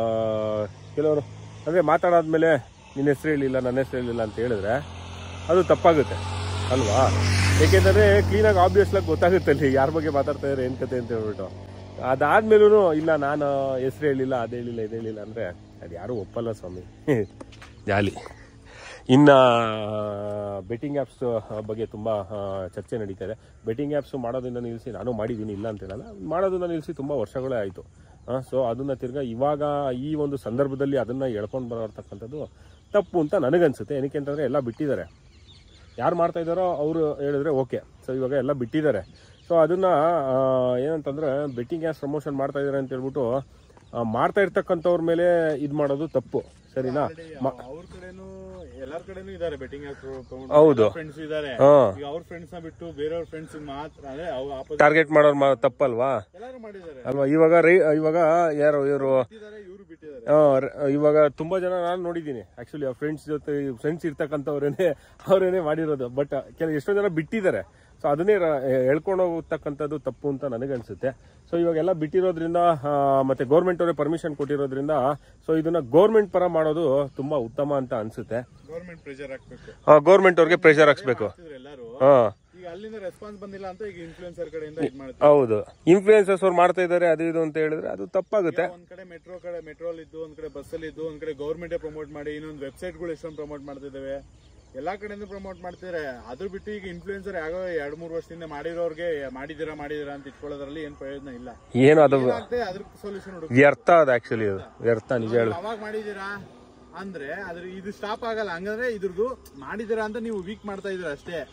ಕೆಲವರು ಅಂದರೆ ಮಾತಾಡಾದ್ಮೇಲೆ ನಿನ್ನ ಹೆಸರು ಹೇಳಿಲ್ಲ ನನ್ನ ಹೆಸರು ಹೇಳಿಲ್ಲ ಅಂತ ಹೇಳಿದ್ರೆ ಅದು ತಪ್ಪಾಗುತ್ತೆ ಅಲ್ವಾ ಏಕೆಂದರೆ ಕ್ಲೀನಾಗಿ ಆಬ್ವಿಯಸ್ಲಾಗಿ ಗೊತ್ತಾಗುತ್ತೆ ಅಲ್ಲಿ ಯಾರ ಬಗ್ಗೆ ಮಾತಾಡ್ತಾ ಇದ್ದಾರೆ ಏನು ಕತೆ ಅಂತ ಹೇಳ್ಬಿಟ್ಟು ಅದಾದ್ಮೇಲೂ ಇಲ್ಲ ನಾನು ಹೆಸರು ಹೇಳಿಲ್ಲ ಅದು ಹೇಳಿಲ್ಲ ಇದು ಹೇಳಿಲ್ಲ ಅಂದರೆ ಅದು ಯಾರೂ ಒಪ್ಪಲ್ಲ ಸ್ವಾಮಿ ಜಾಲಿ ಇನ್ನು ಬೆಟ್ಟಿಂಗ್ ಆ್ಯಪ್ಸ್ ಬಗ್ಗೆ ತುಂಬ ಚರ್ಚೆ ನಡೀತಾ ಇದೆ ಬೆಟ್ಟಿಂಗ್ ಆ್ಯಪ್ಸ್ ಮಾಡೋದನ್ನ ನಿಲ್ಲಿಸಿ ನಾನು ಮಾಡಿದ್ದೀನಿ ಇಲ್ಲ ಅಂತ ಹೇಳಲ್ಲ ಮಾಡೋದನ್ನ ನಿಲ್ಲಿಸಿ ತುಂಬ ವರ್ಷಗಳೇ ಆಯಿತು ಸೊ ಅದನ್ನ ತಿರ್ಗಾ ಇವಾಗ ಈ ಒಂದು ಸಂದರ್ಭದಲ್ಲಿ ಅದನ್ನ ಎಳ್ಕೊಂಡು ಬರತಕ್ಕಂಥದ್ದು ತಪ್ಪು ಅಂತ ನನಗನ್ಸುತ್ತೆ ಏನಕ್ಕೆ ಅಂತಂದರೆ ಎಲ್ಲ ಬಿಟ್ಟಿದ್ದಾರೆ ಯಾರು ಮಾಡ್ತಾ ಇದ್ದಾರೋ ಅವರು ಹೇಳಿದ್ರೆ ಓಕೆ ಸೊ ಇವಾಗ ಎಲ್ಲ ಬಿಟ್ಟಿದ್ದಾರೆ ಸೊ ಅದನ್ನ ಆ, ಏನಂತಂದ್ರೆ ಬೆಟ್ಟಿಂಗ್ ಗ್ಯಾಸ್ ಪ್ರಮೋಷನ್ ಮಾಡ್ತಾ ಇದ್ದಾರೆ ಅಂತ ಹೇಳ್ಬಿಟ್ಟು ಆ, ಮಾಡ್ತಾ ಇರ್ತಕ್ಕಂಥವ್ರ ಮೇಲೆ ಇದು ಮಾಡೋದು ತಪ್ಪು ಸರಿನಾ ಅವ್ರ ಕಡೆನೂ ಎಲ್ಲಾರ ಕಡೆನೂ ಇದಾರೆ ಬೆಟ್ಟಿಂಗ್ ಹೌದು. ಫ್ರೆಂಡ್ಸ್ ಇದಾರೆ ಹಾ ಈಗ ಅವ್ರ ಫ್ರೆಂಡ್ಸ್ ನ ಬಿಟ್ಟು ಬೇರೆಯವ್ರ ಫ್ರೆಂಡ್ಸ್ ಮಾತ್ರ ಅಂದ್ರೆ ಆಪೋಸಿಟ್ ಟಾರ್ಗೆಟ್ ಮಾಡೋರು ಮಾ- ತಪ್ಪಲ್ವಾ ಎಲ್ಲಾರು ಮಾಡಿದ್ದಾರೆ ಅಲ್ವಾ ಇವಾಗ ರೈ ಇವಾಗ ಯಾರು ಇವರು ಬಿಟ್ಟಿದ್ದಾರೆ ಇವ್ರು ಬಿಟ್ಟಿದ್ದಾರೆ ಆ, ರ- ಇವಾಗ ತುಂಬಾ ಜನ ನಾನು ನೋಡಿದ್ದೀನಿ ಆಕ್ಚುಲಿ ಫ್ರೆಂಡ್ಸ್ ಜೊತೆ ಫ್ರೆಂಡ್ಸ್ ಇರ್ತಕ್ಕಂಥವ್ರೇನೆ ಅವರೇನೆ ಮಾಡಿರೋದು ಬಟ್ ಕೆಲ ಎಷ್ಟೋ ಜನ ಬಿಟ್ಟಿದ್ದಾರೆ ಸೊ ಅದನ್ನೇ ರ- ಹೇಳ್ಕೊಂಡು ಹೋಗ್ತಕ್ಕಂಥದ್ದು ತಪ್ಪು ಅಂತ ನನಗನ್ಸುತ್ತೆ ಸೊ ಇವಾಗೆಲ್ಲ ಬಿಟ್ಟಿರೋದ್ರಿಂದ ಆ, ಮತ್ತೆ ಗೌರ್ಮೆಂಟ್ ಅವರೇ ಪರ್ಮಿಷನ್ ಕೊಟ್ಟಿರೋದ್ರಿಂದ ಸೊ ಇದನ್ನ ಗೌರ್ಮೆಂಟ್ ಪರ ಮಾಡೋದು ತುಂಬಾ ಉತ್ತಮ ಅಂತ ಅನ್ಸುತ್ತೆ ಗೌರ್ಮೆಂಟ್ ಪ್ರೆಷರ್ ಹಾಕ್ಬೇಕು ಗೌರ್ಮೆಂಟ್ ಅವ್ರಿಗೆ ಪ್ರೆಷರ್ ಹಾಕ್ಸ್ಬೇಕು ಹಾಕ್ತಿದ್ರು ಎಲ್ಲಾರು ಹಾ ಈಗ ಅಲ್ಲಿಂದ ರೆಸ್ಪಾನ್ಸ್ ಬಂದಿಲ್ಲ ಅಂತ ಈಗ ಇನ್ಫ್ಲೂಯೆನ್ಸರ್ ಕಡೆಯಿಂದ ಇದ್ ಮಾಡ್ತಾರೆ ಹೌದು ಇನ್ಫ್ಲೂಯೆನ್ಸರ್ಸ್ ಅವ್ರು ಮಾಡ್ತಾ ಇದ್ದಾರೆ ಅದು ಇದು ಅಂತ ಹೇಳಿದ್ರೆ ಅದು ತಪ್ಪಾಗುತ್ತೆ ಒಂದ್ ಕಡೆ ಮೆಟ್ರೋ ಕಡೆ ಮೆಟ್ರೋಲ್ ಇದ್ದು ಒಂದ್ ಕಡೆ ಬಸ್ ಅಲ್ಲಿ ಇದ್ದು ಒಂದ್ ಕಡೆ ಗೌರ್ಮೆಂಟ್ ಪ್ರಮೋಟ್ ಮಾಡಿ ಇನ್ನೊಂದು ವೆಬ್ಸೈಟ್ ಗಳು ಎಷ್ಟೊಂದು ಪ್ರಮೋಟ್ ಮಾಡ್ತಿದ್ದಾವೆ ಎಲ್ಲಾ ಕಡೆಯಿಂದ ಪ್ರಮೋಟ್ ಮಾಡ್ತಿದ್ದಾರೆ ಅದ್ರ ಬಿಟ್ಟು ಈಗ ಇನ್ಫ್ಲೂಯೆನ್ಸರ್ ಯಾಗೋ ಎರಡ್ ಮೂರ್ ವರ್ಷದಿಂದ ಮಾಡಿರೋರ್ಗೆ ಮಾಡಿದಿರಾ ಮಾಡಿದಿರಾ ಅಂತ ಇಟ್ಕೊಳ್ಳೋದ್ರಲ್ಲಿ ಏನ್ ಪ್ರಯೋಜನ ಇಲ್ಲ ಏನು ಅದು ಏನಾಗ್ತದೆ ಅದ್ರ ಸೊಲ್ಯೂಷನ್ ಹುಡುಗ ವ್ಯರ್ಥ ಅದು ಆಕ್ಚುಲಿ ಅದು ವ್ಯರ್ಥ ನಿಜ ಹೇಳ ಅವಾಗ ಮಾಡಿದೀರಾ ಅಂದ್ರೆ ಅದ್ರ ಇದು ಸ್ಟಾಪ್ ಆಗಲ್ಲ ಹಂಗಂದ್ರೆ ಇದ್ರದ್ದು ಮಾಡಿದಿರಾ ಅಂತ ನೀವು ವೀಕ್ ಮಾಡ್ತಾ ಇದೀರ ಅಷ್ಟೇ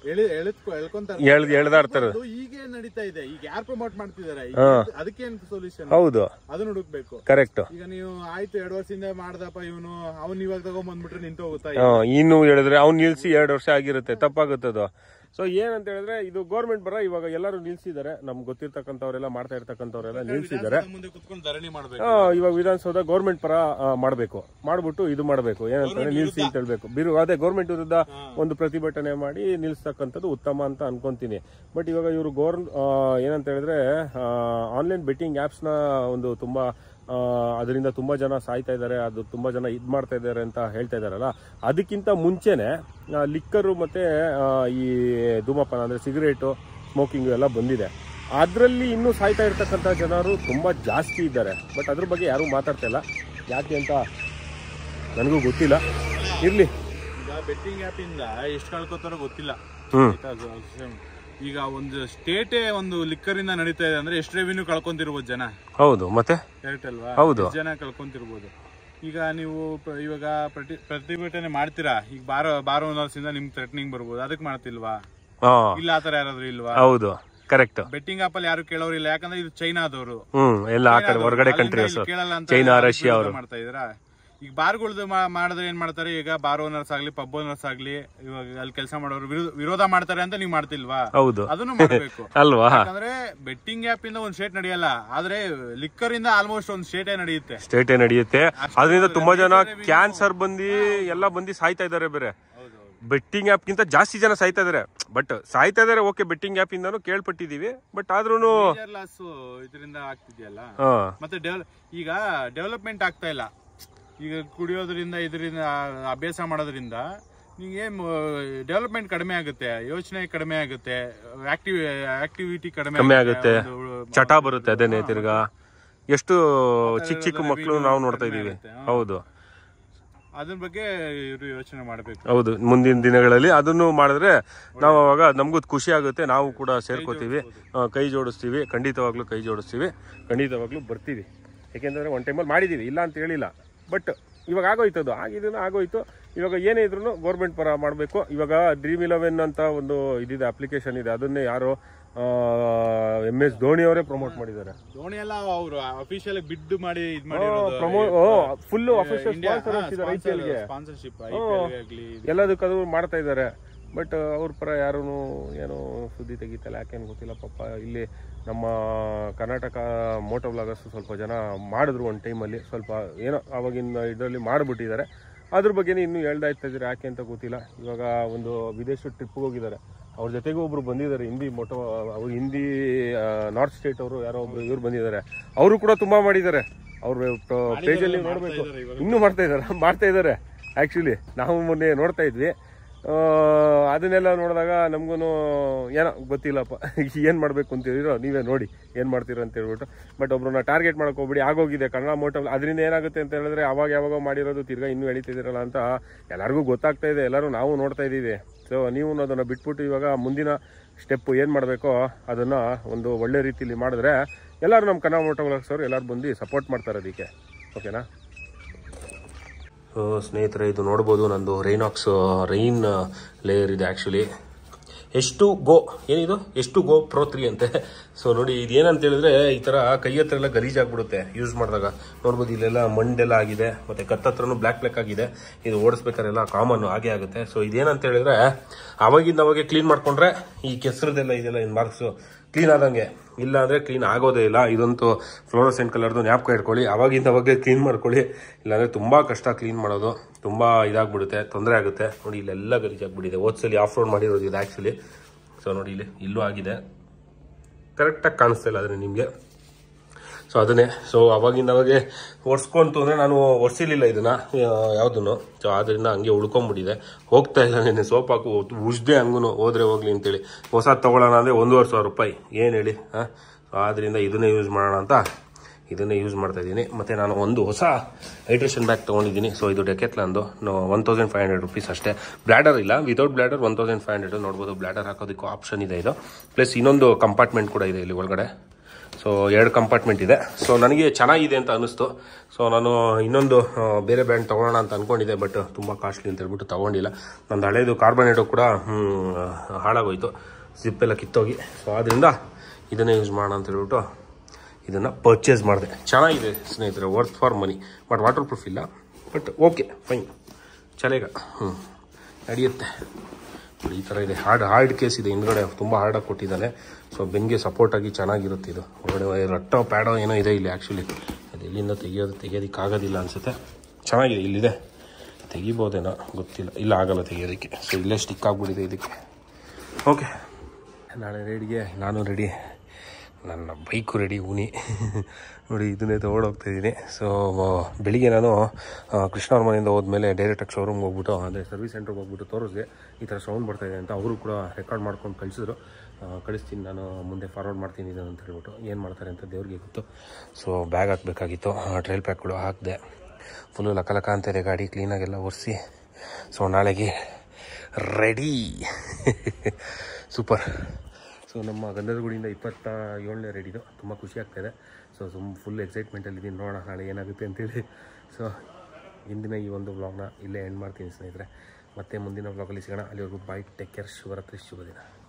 ಎಳಿ- ಎಳೆದ್ಕೊ- ಎಳ್ಕೊಂತಾರೆ ಎಳ್ದ್ ಎಳ್ದಾಡ್ತಾರೆ ಅದು ಈಗೇ ನಡೀತಾ ಇದೆ ಈಗ ಯಾರು ಪ್ರಮೋಟ್ ಮಾಡ್ತಿದಾರೆ ಈಗ ಹಾ. ಅದಕ್ಕೇನ್ ಸೊಲ್ಯೂಷನ್ ಹೌದು ಅದನ್ನ ಹುಡುಕ್ಬೇಕು ಕರೆಕ್ಟ್ ಈಗ ನೀವು ಆಯ್ತು ಎರಡ್ ವರ್ಷದಿಂದ ಮಾಡ್ದಪ್ಪ ಇವನು ಅವ್ನ್ ಇವಾಗ ತಗೊಂಡ್ ಬಂದ್ಬಿಟ್ರೆ ನಿಂತೋಗುತ್ತಾ ಇನ್ನು ಹೇಳಿದ್ರೆ ಅವ್ನು ನಿಲ್ಸಿ ಎರಡು ವರ್ಷ ಆಗಿರುತ್ತೆ ತಪ್ಪಾಗುತ್ತದು ಸೊ ಏನಂತ ಹೇಳಿದ್ರೆ ಇದು ಗೌರ್ಮೆಂಟ್ ಬರ ಇವಾಗ ಎಲ್ಲರೂ ನಿಲ್ಸಿದ್ದಾರೆ ನಮ್ಗೆ ಗೊತ್ತಿರ್ತಕ್ಕಂಥವ್ರೆಲ್ಲ ಮಾಡ್ತಾ ಇರ್ತಕ್ಕಂಥವ್ರೆಲ್ಲ ನಿಲ್ಸಿದ್ದಾರೆ ಮುಂದೆ ಕುತ್ಕೊಂಡು ಧರಣಿ ಮಾಡ್ಬೇಕು ಆ, ಇವಾಗ ವಿಧಾನಸೌಧ ಗೌರ್ಮೆಂಟ್ ಪರ ಆ, ಮಾಡ್ಬೇಕು ಮಾಡ್ಬಿಟ್ಟು ಇದು ಮಾಡ್ಬೇಕು ಏನಂತಂದ್ರೆ ನಿಲ್ಸಿ ಅಂತ ಹೇಳ್ಬೇಕು ಬಿರು ಅದೇ ಗೌರ್ಮೆಂಟ್ ವಿರುದ್ಧ ಒಂದು ಪ್ರತಿಭಟನೆ ಮಾಡಿ ನಿಲ್ಸ್ತಕ್ಕಂಥದ್ದು ಉತ್ತಮ ಅಂತ ಅನ್ಕೊಂತೀನಿ ಬಟ್ ಇವಾಗ ಇವರು ಗೌರ್ ಆ, ಏನಂತ ಹೇಳಿದ್ರೆ ಆನ್ಲೈನ್ ಬೆಟ್ಟಿಂಗ್ ಆಪ್ಸ್ ನ ಒಂದು ತುಂಬಾ ಆ, ಅದರಿಂದ ತುಂಬಾ ಜನ ಸಾಯ್ತಾ ಇದ್ದಾರೆ ಅದು ತುಂಬಾ ಜನ ಇದ್ ಮಾಡ್ತಾ ಇದ್ದಾರೆ ಅಂತ ಹೇಳ್ತಾ ಇದಾರಲ್ಲ ಅದಕ್ಕಿಂತ ಮುಂಚೆನೆ ಲಿಕ್ಕರು ಮತ್ತೆ ಆ, ಈ ಧೂಮಪಾನ ಅಂದ್ರೆ ಸಿಗರೇಟು ಸ್ಮೋಕಿಂಗ್ ಎಲ್ಲ ಬಂದಿದೆ ಅದರಲ್ಲಿ ಇನ್ನೂ ಸಾಯ್ತಾ ಇರ್ತಕ್ಕಂಥ ಜನರು ತುಂಬಾ ಜಾಸ್ತಿ ಇದ್ದಾರೆ ಬಟ್ ಅದ್ರ ಬಗ್ಗೆ ಯಾರೂ ಮಾತಾಡ್ತಾ ಇಲ್ಲ ಯಾಕೆ ಅಂತ ನನಗೂ ಗೊತ್ತಿಲ್ಲ ಇರ್ಲಿ ಈಗ ಬೆಟ್ಟಿಂಗ್ ಆಪ್ ಇಂದ ಎಷ್ಟು ಕಳ್ಕೊತಾರೋ ಗೊತ್ತಿಲ್ಲ ಹ್ಮ್ ಆಯ್ತಾ? ಅದು ಈಗ ಒಂದು ಸ್ಟೇಟೇ ಒಂದು ಲಿಕ್ಕರ್ ಇಂದ ನಡೀತಾ ಇದೆ ಅಂದ್ರೆ ಎಷ್ಟು ರೆವಿನ್ಯೂ ಕಳ್ಕೊಂತಿರ್ಬೋದು ಜನ ಹೌದು ಮತ್ತೆ ಕರೆಕ್ಟ್ ಅಲ್ವಾ ಹೌದು. ಎಷ್ಟ್ ಜನ ಕಳ್ಕೊಂತಿರ್ಬೋದು ಈಗ ನೀವು ಪ್ರ- ಇವಾಗ ಪ್ರತಿ ಪ್ರತಿಭಟನೆ ಮಾಡ್ತೀರಾ ಈಗ ಬಾರೋ ಬಾರೋ ಇಂದ ನಿಮ್ಗೆ ಥ್ರೆಟ್ನಿಂಗ್ ಬರ್ಬೋದು ಅದಕ್ಕೆ ಮಾಡ್ತಿಲ್ವಾ ಹಾ ಇಲ್ಲ ಆತರ ಯಾರಾದ್ರೂ ಇಲ್ವಾ ಹೌದು ಕರೆಕ್ಟ್ ಬೆಟ್ಟಿಂಗ್ ಆಪ್ ಅಲ್ಲಿ ಯಾರು ಕೇಳೋರಿಲ್ಲ ಯಾಕಂದ್ರೆ ಇದು ಚೈನಾದವರು ಹ್ಮ್ ಎಲ್ಲ ಆ ಕಡೆ ಹೊರಗಡೆ ಕಂಟ್ರೀಸ್ ಚೈನಾ ರಷ್ಯಾ ಅವರು ಮಾಡ್ತಾ ಇದ್ದೀರಾ ಈಗ ಬಾರ್ಗಳ್ದು ಮಾಡಿದ್ರೆ ಏನ್ ಮಾಡ್ತಾರೆ ಈಗ ಬಾರ್ ಓನರ್ಸ್ ಆಗ್ಲಿ ಪಬ್ ಓನರ್ಸ್ ಆಗ್ಲಿ ಇವಾಗ ಅಲ್ಲಿ ಕೆಲಸ ಮಾಡೋರು ವಿರೋ- ವಿರೋಧ ಮಾಡ್ತಾರೆ ಅಂತ ನೀವು ಮಾಡ್ತಿಲ್ವಾ ಹೌದು ಅದನ್ನು ಮಾಡ್ಬೇಕು ಅಲ್ವಾ ಯಾಕಂದ್ರೆ ಬೆಟ್ಟಿಂಗ್ ಆಪ್ ಇಂದ ಒಂದ್ ಸ್ಟೇಟ್ ನಡೆಯಲ್ಲ ಆದ್ರೆ ಲಿಕ್ಕರ್ ಇಂದ ಆಲ್ಮೋಸ್ಟ್ ಒಂದ್ ಸ್ಟೇಟೇ ನಡೆಯುತ್ತೆ ಸ್ಟೇಟೇ ನಡೆಯುತ್ತೆ ಅದರಿಂದ ತುಂಬಾ ಜನ ಕ್ಯಾನ್ಸರ್ ಬಂದು ಎಲ್ಲ ಬಂದು ಸಾಯ್ತಾ ಇದ್ದಾರೆ ಬೇರೆ ಬೆಟ್ಟಿಂಗ್ ಆಪ್ ಗಿಂತ ಜಾಸ್ತಿ ಜನ ಸಾಯ್ತಾ ಇದಾರೆ ಬಟ್ ಸಾಯ್ತಾ ಇದಾರೆ ಓಕೆ ಬೆಟ್ಟಿಂಗ್ ಆಪ್ ಇಂದಾನು ಕೇಳ್ಪಟ್ಟಿದೀವಿ ಬಟ್ ಆದ್ರೂ ಲಾಸ್ ಇದರಿಂದ ಆಗ್ತಿದೆಯಲ್ಲ ಹಾ ಮತ್ತೆ ಡೆವಲ್ ಈಗ ಡೆವಲಪ್ಮೆಂಟ್ ಆಗ್ತಾ ಇಲ್ಲ ಈಗ ಕುಡಿಯೋದ್ರಿಂದ ಇದರಿಂದ ಅಭ್ಯಾಸ ಮಾಡೋದ್ರಿಂದ ನಿಮಗೆ ಡೆವಲಪ್ಮೆಂಟ್ ಕಡಿಮೆ ಆಗುತ್ತೆ ಯೋಚನೆ ಕಡಿಮೆ ಆಗುತ್ತೆ ಆಕ್ಟಿವ್ ಆಕ್ಟಿವಿಟಿ ಕಡಿಮೆ ಕಮ್ಮಿ ಆಗುತ್ತೆ ಒಂದು ಚಟ ಬರುತ್ತೆ ಅದೇನೆ ತಿರ್ಗಾ ಎಷ್ಟು ಚಿಕ್ಕ ಚಿಕ್ಕ ಮಕ್ಕಳು ನಾವು ನೋಡ್ತಾ ಇದೀವಿ ಹೌದು ಅದ್ರ ಬಗ್ಗೆ ಇವರು ಯೋಚನೆ ಮಾಡಬೇಕು ಹೌದು ಮುಂದಿನ ದಿನಗಳಲ್ಲಿ ಅದನ್ನು ಮಾಡಿದ್ರೆ ನಾವು ಅವಾಗ ನಮಗೂ ಖುಷಿ ಆಗುತ್ತೆ ನಾವು ಕೂಡ ಸೇರ್ಕೋತೀವಿ ಆ, ಕೈ ಜೋಡಿಸ್ತೀವಿ ಖಂಡಿತವಾಗ್ಲೂ ಕೈ ಜೋಡಿಸ್ತೀವಿ ಖಂಡಿತವಾಗ್ಲೂ ಬರ್ತೀವಿ ಯಾಕೆಂದ್ರೆ ಒನ್ ಟೈಮಲ್ಲಿ ಮಾಡಿದೀವಿ ಇಲ್ಲ ಅಂತ ಹೇಳಿಲ್ಲ ಬಟ್ ಇವಾಗ ಆಗೋಯ್ತು ಅದು ಆಗಿದ್ದನ್ನು ಆಗೋಯ್ತು ಇವಾಗ ಏನೇ ಇದ್ರು ಗೌರ್ಮೆಂಟ್ ಪರ ಮಾಡಬೇಕು ಇವಾಗ ಡ್ರೀಮ್ ಇಲೆವೆನ್ ಅಂತ ಒಂದು ಇದಿದೆ ಅಪ್ಲಿಕೇಶನ್ ಇದೆ ಅದನ್ನೇ ಯಾರೋ ಎಂ ಎಸ್ ಧೋನಿ ಅವರೇ ಪ್ರಮೋಟ್ ಮಾಡಿದ್ದಾರೆ ಧೋನಿ ಎಲ್ಲ ಅವರು ಅಫಿಷಿಯಲ್ ಬಿಡ್ ಮಾಡಿ ಇದ್ ಮಾಡಿರೋದು promote full official sponsor I P ಎಲ್ಗೆ ಸ್ಪಾನ್ಸರ್ಶಿಪ್ ಆಗ್ಲಿ ಎಲ್ಲದಕ್ಕೂ ಅದು ಮಾಡ್ತಾ ಇದ್ದಾರೆ ಬಟ್ ಅವ್ರ ಪರ ಯಾರೂ ಏನೋ ಸುದ್ದಿ ತೆಗಿತಲ್ಲ ಯಾಕೇನು ಗೊತ್ತಿಲ್ಲ ಪಾಪ ಇಲ್ಲಿ ನಮ್ಮ ಕರ್ನಾಟಕ ಮೋಟೋ ಬ್ಲಾಗರ್ಸ್ ಸ್ವಲ್ಪ ಜನ ಮಾಡಿದ್ರು ಒಂದು ಟೈಮಲ್ಲಿ ಸ್ವಲ್ಪ ಏನೋ ಅವಾಗಿನ ಇದರಲ್ಲಿ ಮಾಡಿಬಿಟ್ಟಿದ್ದಾರೆ ಅದ್ರ ಬಗ್ಗೆನೇ ಇನ್ನೂ ಹೇಳ್ದಾ ಇರ್ತಿದ್ದಾರೆ ಯಾಕೆ ಅಂತ ಗೊತ್ತಿಲ್ಲ ಇವಾಗ ಒಂದು ವಿದೇಶ ಟ್ರಿಪ್ಗೆ ಹೋಗಿದ್ದಾರೆ ಅವ್ರ ಜೊತೆಗೂ ಒಬ್ರು ಬಂದಿದ್ದಾರೆ ಹಿಂದಿ ಮೋಟೋ ಅವ್ರು ಹಿಂದಿ ನಾರ್ತ್ ಸ್ಟೇಟ್ ಅವರು ಯಾರೋ ಒಬ್ರು ಇವ್ರು ಬಂದಿದ್ದಾರೆ ಅವರು ಕೂಡ ತುಂಬಾ ಮಾಡಿದ್ದಾರೆ ಅವ್ರ ಪೇಜಲ್ಲಿ ನೋಡಬೇಕು ಇನ್ನೂ ಮಾಡ್ತಾ ಇದ್ದಾರೆ ಮಾಡ್ತಾ ಇದ್ದಾರೆ ಆ್ಯಕ್ಚುಲಿ ನಾವು ಮೊನ್ನೆ ನೋಡ್ತಾ ಇದ್ವಿ ಆ, ಅದನ್ನೆಲ್ಲ ನೋಡಿದಾಗ ನಮಗೂ ಏನೋ ಗೊತ್ತಿಲ್ಲಪ್ಪ ಏನು ಮಾಡಬೇಕು ಅಂತಿರೋ ನೀವೇ ನೋಡಿ ಏನು ಮಾಡ್ತೀರ ಅಂತ ಹೇಳ್ಬಿಟ್ಟು ಬಟ್ ಒಬ್ರನ್ನ ಟಾರ್ಗೆಟ್ ಮಾಡಕ್ ಹೋಗ್ಬಿಡಿ ಆಗೋಗಿದೆ ಕನ್ನಡ ಮೋಟೋ ಅದರಿಂದ ಏನಾಗುತ್ತೆ ಅಂತ ಹೇಳಿದ್ರೆ ಅವಾಗ ಯಾವಾಗ ಮಾಡಿರೋದು ತಿರ್ಗಾ ಇನ್ನೂ ಎಳಿತಿದ್ದೀರಲ್ಲ ಅಂತ ಎಲ್ಲರಿಗೂ ಗೊತ್ತಾಗ್ತಾ ಇದೆ ಎಲ್ಲರೂ ನಾವು ನೋಡ್ತಾ ಇದ್ದೀವಿ ಸೊ ನೀವು ಅದನ್ನು ಬಿಟ್ಬಿಟ್ಟು ಇವಾಗ ಮುಂದಿನ ಸ್ಟೆಪ್ ಏನು ಮಾಡಬೇಕೋ ಅದನ್ನು ಒಂದು ಒಳ್ಳೆ ರೀತಿಯಲ್ಲಿ ಮಾಡಿದ್ರೆ ಎಲ್ಲರೂ ನಮ್ಮ ಕನ್ನಡ ಮೋಟೋ ಅವರು ಎಲ್ಲರೂ ಬಂದು ಸಪೋರ್ಟ್ ಮಾಡ್ತಾರೆ ಅದಕ್ಕೆ ಓಕೆನಾ ಸ್ನೇಹಿತರೆ ಇದು ನೋಡ್ಬೋದು ನಂದು ರೈನಾಕ್ಸ್ ರೈನ್ ಲೇಯರ್ ಇದೆ ಆ್ಯಕ್ಚುಲಿ ಎಷ್ಟು ಗೋ ಏನಿದು ಎಷ್ಟು ಗೋ ಪ್ರೋ ತ್ರೀ ಅಂತೆ ಸೊ ನೋಡಿ ಇದು ಏನಂತ ಹೇಳಿದ್ರೆ ಈ ಥರ ಕೈ ಹತ್ರ ಎಲ್ಲ ಗಲೀಜಾಗ್ಬಿಡುತ್ತೆ ಯೂಸ್ ಮಾಡಿದಾಗ ನೋಡ್ಬೋದು ಇಲ್ಲೆಲ್ಲ ಮಂಡೆಲ್ಲ ಆಗಿದೆ ಮತ್ತೆ ಕತ್ತತ್ರನು ಬ್ಲ್ಯಾಕ್ ಬ್ಲ್ಯಾಕ್ ಆಗಿದೆ ಇದು ಓಡಿಸ್ಬೇಕಾರೆಲ್ಲ ಕಾಮನ್ ಆಗೇ ಆಗುತ್ತೆ ಸೊ ಇದೇನಂತ ಹೇಳಿದ್ರೆ ಅವಾಗಿಂದ ಅವಾಗೆ ಕ್ಲೀನ್ ಮಾಡ್ಕೊಂಡ್ರೆ ಈ ಕೆಸರದೆಲ್ಲ ಇದೆಲ್ಲ ಇನ್ ಮಾರ್ಕ್ಸು ಕ್ಲೀನ್ ಆದಂಗೆ ಇಲ್ಲ ಅಂದ್ರೆ ಕ್ಲೀನ್ ಆಗೋದೇ ಇಲ್ಲ ಇದಂತೂ ಫ್ಲೋರೋಸೆಂಟ್ ಕಲರ್ದು ಜ್ಞಾಪಕ ಇಟ್ಕೊಳ್ಳಿ ಅವಾಗಿಂದ ಅವಾಗೆ ಕ್ಲೀನ್ ಮಾಡ್ಕೊಳ್ಳಿ ಇಲ್ಲಾಂದ್ರೆ ತುಂಬಾ ಕಷ್ಟ ಕ್ಲೀನ್ ಮಾಡೋದು ತುಂಬಾ ಇದಾಗ್ಬಿಡುತ್ತೆ ತೊಂದರೆ ಆಗುತ್ತೆ ನೋಡಿ ಇಲ್ಲೆಲ್ಲ ಗಲೀಜಾಗ್ಬಿಟ್ಟಿದೆ ಓದ್ಸಲಿ ಆಫ್ ರೋಡ್ ಮಾಡಿರೋದು ಇದು ಆ್ಯಕ್ಚುಲಿ ಸೊ ನೋಡಿ ಇಲ್ಲಿ ಇಲ್ಲೂ ಆಗಿದೆ ಕರೆಕ್ಟಾಗಿ ಕಾಣಿಸ್ತಾ ಇಲ್ಲ ಆದರೆ ನಿಮಗೆ ಸೊ ಅದನ್ನೇ ಸೊ ಅವಾಗಿಂದ ಅವಾಗೆ ಒರ್ಸ್ಕೊಂತು ಅಂದರೆ ನಾನು ಒರ್ಸಿಲಿಲ್ಲ ಇದನ್ನ ಯಾವುದನ್ನು ಸೊ ಆದ್ದರಿಂದ ಹಂಗೆ ಉಳ್ಕೊಂಬಿಟ್ಟಿದೆ ಹೋಗ್ತಾ ಇಲ್ಲ ನೆನೆ ಸೋಪ್ ಹಾಕು ಉಜ್ದೆ ಹಂಗೂ ಹೋದ್ರೆ ಹೋಗ್ಲಿ ಅಂತೇಳಿ ಹೊಸ ತೊಗೊಳ್ಳೋಣ ಅಂದರೆ ಒಂದೂವರೆ ಸಾವಿರ ರೂಪಾಯಿ ಏನು ಹೇಳಿ ಹಾಂ ಸೊ ಆದ್ದರಿಂದ ಇದನ್ನೇ ಯೂಸ್ ಮಾಡೋಣ ಅಂತ ಇದನ್ನೇ ಯೂಸ್ ಮಾಡ್ತಾ ಇದ್ದೀನಿ ಮತ್ತು ನಾನು ಒಂದು ಹೊಸ ಹೈಡ್ರೇಷನ್ ಬ್ಯಾಗ್ ತೊಗೊಂಡಿದ್ದೀನಿ ಸೊ ಇದು ಡೆಕೆತ್ಲಂದು one thousand five hundred rupees ಅಷ್ಟೇ ಬ್ಲ್ಯಾಡರ್ ಇಲ್ಲ without bladder one thousand five hundred ನೋಡ್ಬೋದು ಬ್ಲ್ಯಾಡರ್ ಹಾಕೋದಕ್ಕೂ ಆಪ್ಷನ್ ಇದೆ ಇದು ಪ್ಲಸ್ ಇನ್ನೊಂದು ಕಂಪಾರ್ಟ್ಮೆಂಟ್ ಕೂಡ ಇದೆ ಇಲ್ಲಿ ಒಳಗಡೆ ಸೊ ಸೊ ಎರಡು ಕಂಪಾರ್ಟ್ಮೆಂಟ್ ಇದೆ ಸೊ ನನಗೆ ಚೆನ್ನಾಗಿದೆ ಅಂತ ಅನಿಸ್ತು ಸೊ ನಾನು ಇನ್ನೊಂದು ಆ, ಬೇರೆ ಬ್ರ್ಯಾಂಡ್ ತೊಗೊಳ್ಳೋಣ ಅಂತ ಅಂದ್ಕೊಂಡಿದ್ದೆ ಬಟ್ ತುಂಬ ಕಾಸ್ಟ್ಲಿ ಅಂತ ಹೇಳ್ಬಿಟ್ಟು ತೊಗೊಂಡಿಲ್ಲ ನಂದು ಹಳೇದು ಕಾರ್ಬನೇಟು ಕೂಡ ಹ್ಮ್, ಹಾಳಾಗೋಯ್ತು ಜಿಪ್ ಎಲ್ಲ ಕಿತ್ತೋಗಿ ಸೊ ಆದ್ದರಿಂದ ಇದನ್ನೇ ಯೂಸ್ ಮಾಡೋಣ ಅಂತ ಹೇಳ್ಬಿಟ್ಟು ಇದನ್ನು ಪರ್ಚೇಸ್ ಮಾಡಿದೆ ಚೆನ್ನಾಗಿದೆ ಸ್ನೇಹಿತರೆ worth for money but waterproof ಇಲ್ಲ ಬಟ್ ಓಕೆ ಫೈನ್ ಚಲೇಗ ಹ್ಞೂ ನಡೆಯುತ್ತೆ ನೋಡಿ, ಈ ಥರ ಇದೆ ಹಾರ್ಡ್ ಹಾರ್ಡ್ ಕೇಸ್ ಇದೆ ಹಿಂದ್ಗಡೆ ತುಂಬ ಹಾರ್ಡಾಗಿ ಕೊಟ್ಟಿದ್ದಾನೆ ಸೊ ಬೆನ್ಗೆ ಸಪೋರ್ಟಾಗಿ ಚೆನ್ನಾಗಿರುತ್ತೆ ಇದು ಹೊರಗಡೆ ರಟ್ಟೋ ಪ್ಯಾಡೋ ಏನೋ ಇದೆ ಇಲ್ಲಿ ಆ್ಯಕ್ಚುಲಿ ಅದು ಎಲ್ಲಿಂದ ತೆಗಿಯೋದು ತೆಗಿಯೋದಕ್ಕೆ ಆಗೋದಿಲ್ಲ ಅನಿಸುತ್ತೆ ಚೆನ್ನಾಗಿದೆ ಇಲ್ಲಿದೆ ತೆಗಿಬೋದೇನೋ ಗೊತ್ತಿಲ್ಲ ಇಲ್ಲ ಆಗಲ್ಲ ತೆಗಿಯೋದಕ್ಕೆ ಸೊ ಇಲ್ಲೇ ಸ್ಟಿಕ್ ಆಗಿಬಿಟ್ಟಿದೆ ಇದಕ್ಕೆ ಓಕೆ ನಾಳೆ ರೆಡಿಗೆ ನಾನು ರೆಡಿ ನನ್ನ ಬೈಕು ರೆಡಿ ಊನಿ ನೋಡಿ ಇದನ್ನೇ ತೊಗೊಂಡೋಗ್ತಾ ಇದ್ದೀನಿ ಸೊ ಬೆಳಿಗ್ಗೆ ನಾನು ಆ, ಕೃಷ್ಣ ಅವ್ರ ಮನೆಯಿಂದ ಹೋದ್ಮೇಲೆ ಡೈರೆಕ್ಟಾಗಿ ಶೋರೂಮ್ಗೆ ಹೋಗ್ಬಿಟ್ಟು ಅಂದರೆ ಸರ್ವಿಸ್ ಸೆಂಟ್ರಿಗೆ ಹೋಗ್ಬಿಟ್ಟು ತೋರಿಸಿದೆ ಈ ಥರ ಸೌಂಡ್ ಬರ್ತಾ ಇದೆ ಅಂತ ಅವರು ಕೂಡ ರೆಕಾರ್ಡ್ ಮಾಡ್ಕೊಂಡು ಕಳಿಸಿದ್ರು ಆ, ಕಳಿಸ್ತೀನಿ ನಾನು ಮುಂದೆ ಫಾರ್ವರ್ಡ್ ಮಾಡ್ತೀನಿ ಇದನ್ನು ಅಂತ ಹೇಳ್ಬಿಟ್ಟು ಏನು ಮಾಡ್ತಾರೆ ಅಂತ ದೇವ್ರಿಗೆ ಗೊತ್ತು ಸೊ ಬ್ಯಾಗ್ ಹಾಕಬೇಕಾಗಿತ್ತು ಟ್ರೈಲ್ ಪ್ಯಾಕ್ಗಳು ಹಾಕಿದೆ ಫುಲ್ಲು ಲಕ ಲಕ ಅಂತಿದೆ ಗಾಡಿ ಕ್ಲೀನಾಗೆಲ್ಲ ಒರೆಸಿ ಸೊ ನಾಳೆಗೆ ರೆಡಿ ಸೂಪರ್ ಸೊ ನಮ್ಮ ಗಂಧದಗುಡಿಯಿಂದ ಇಪ್ಪತ್ತ ಏಳನೇ ರೆಡಿದು ತುಂಬ ಖುಷಿ ಆಗ್ತಾಯಿದೆ ಸೊ ಸುಮ್ ಫುಲ್ ಎಕ್ಸೈಟ್ಮೆಂಟಲ್ಲಿ ಇದ್ದೀನಿ ನೋಡೋಣ ನಾಳೆ ಏನಾಗುತ್ತೆ ಅಂತೇಳಿ ಸೊ ಇಂದಿನ ಈ ಒಂದು ವ್ಲಾಗ್ನ ಇಲ್ಲೇ ಎಂಡ್ ಮಾಡ್ತೀನಿ ಸ್ನೇಹಿತರೆ ಮತ್ತೆ ಮುಂದಿನ ವ್ಲಾಗಲ್ಲಿ ಸಿಗೋಣ ಅಲ್ಲಿವರೆಗೂ ಬಾಯ್ ಟೇಕ್ ಕೇರ್ ಶುಭರಾತ್ರಿ ಶುಭ ದಿನ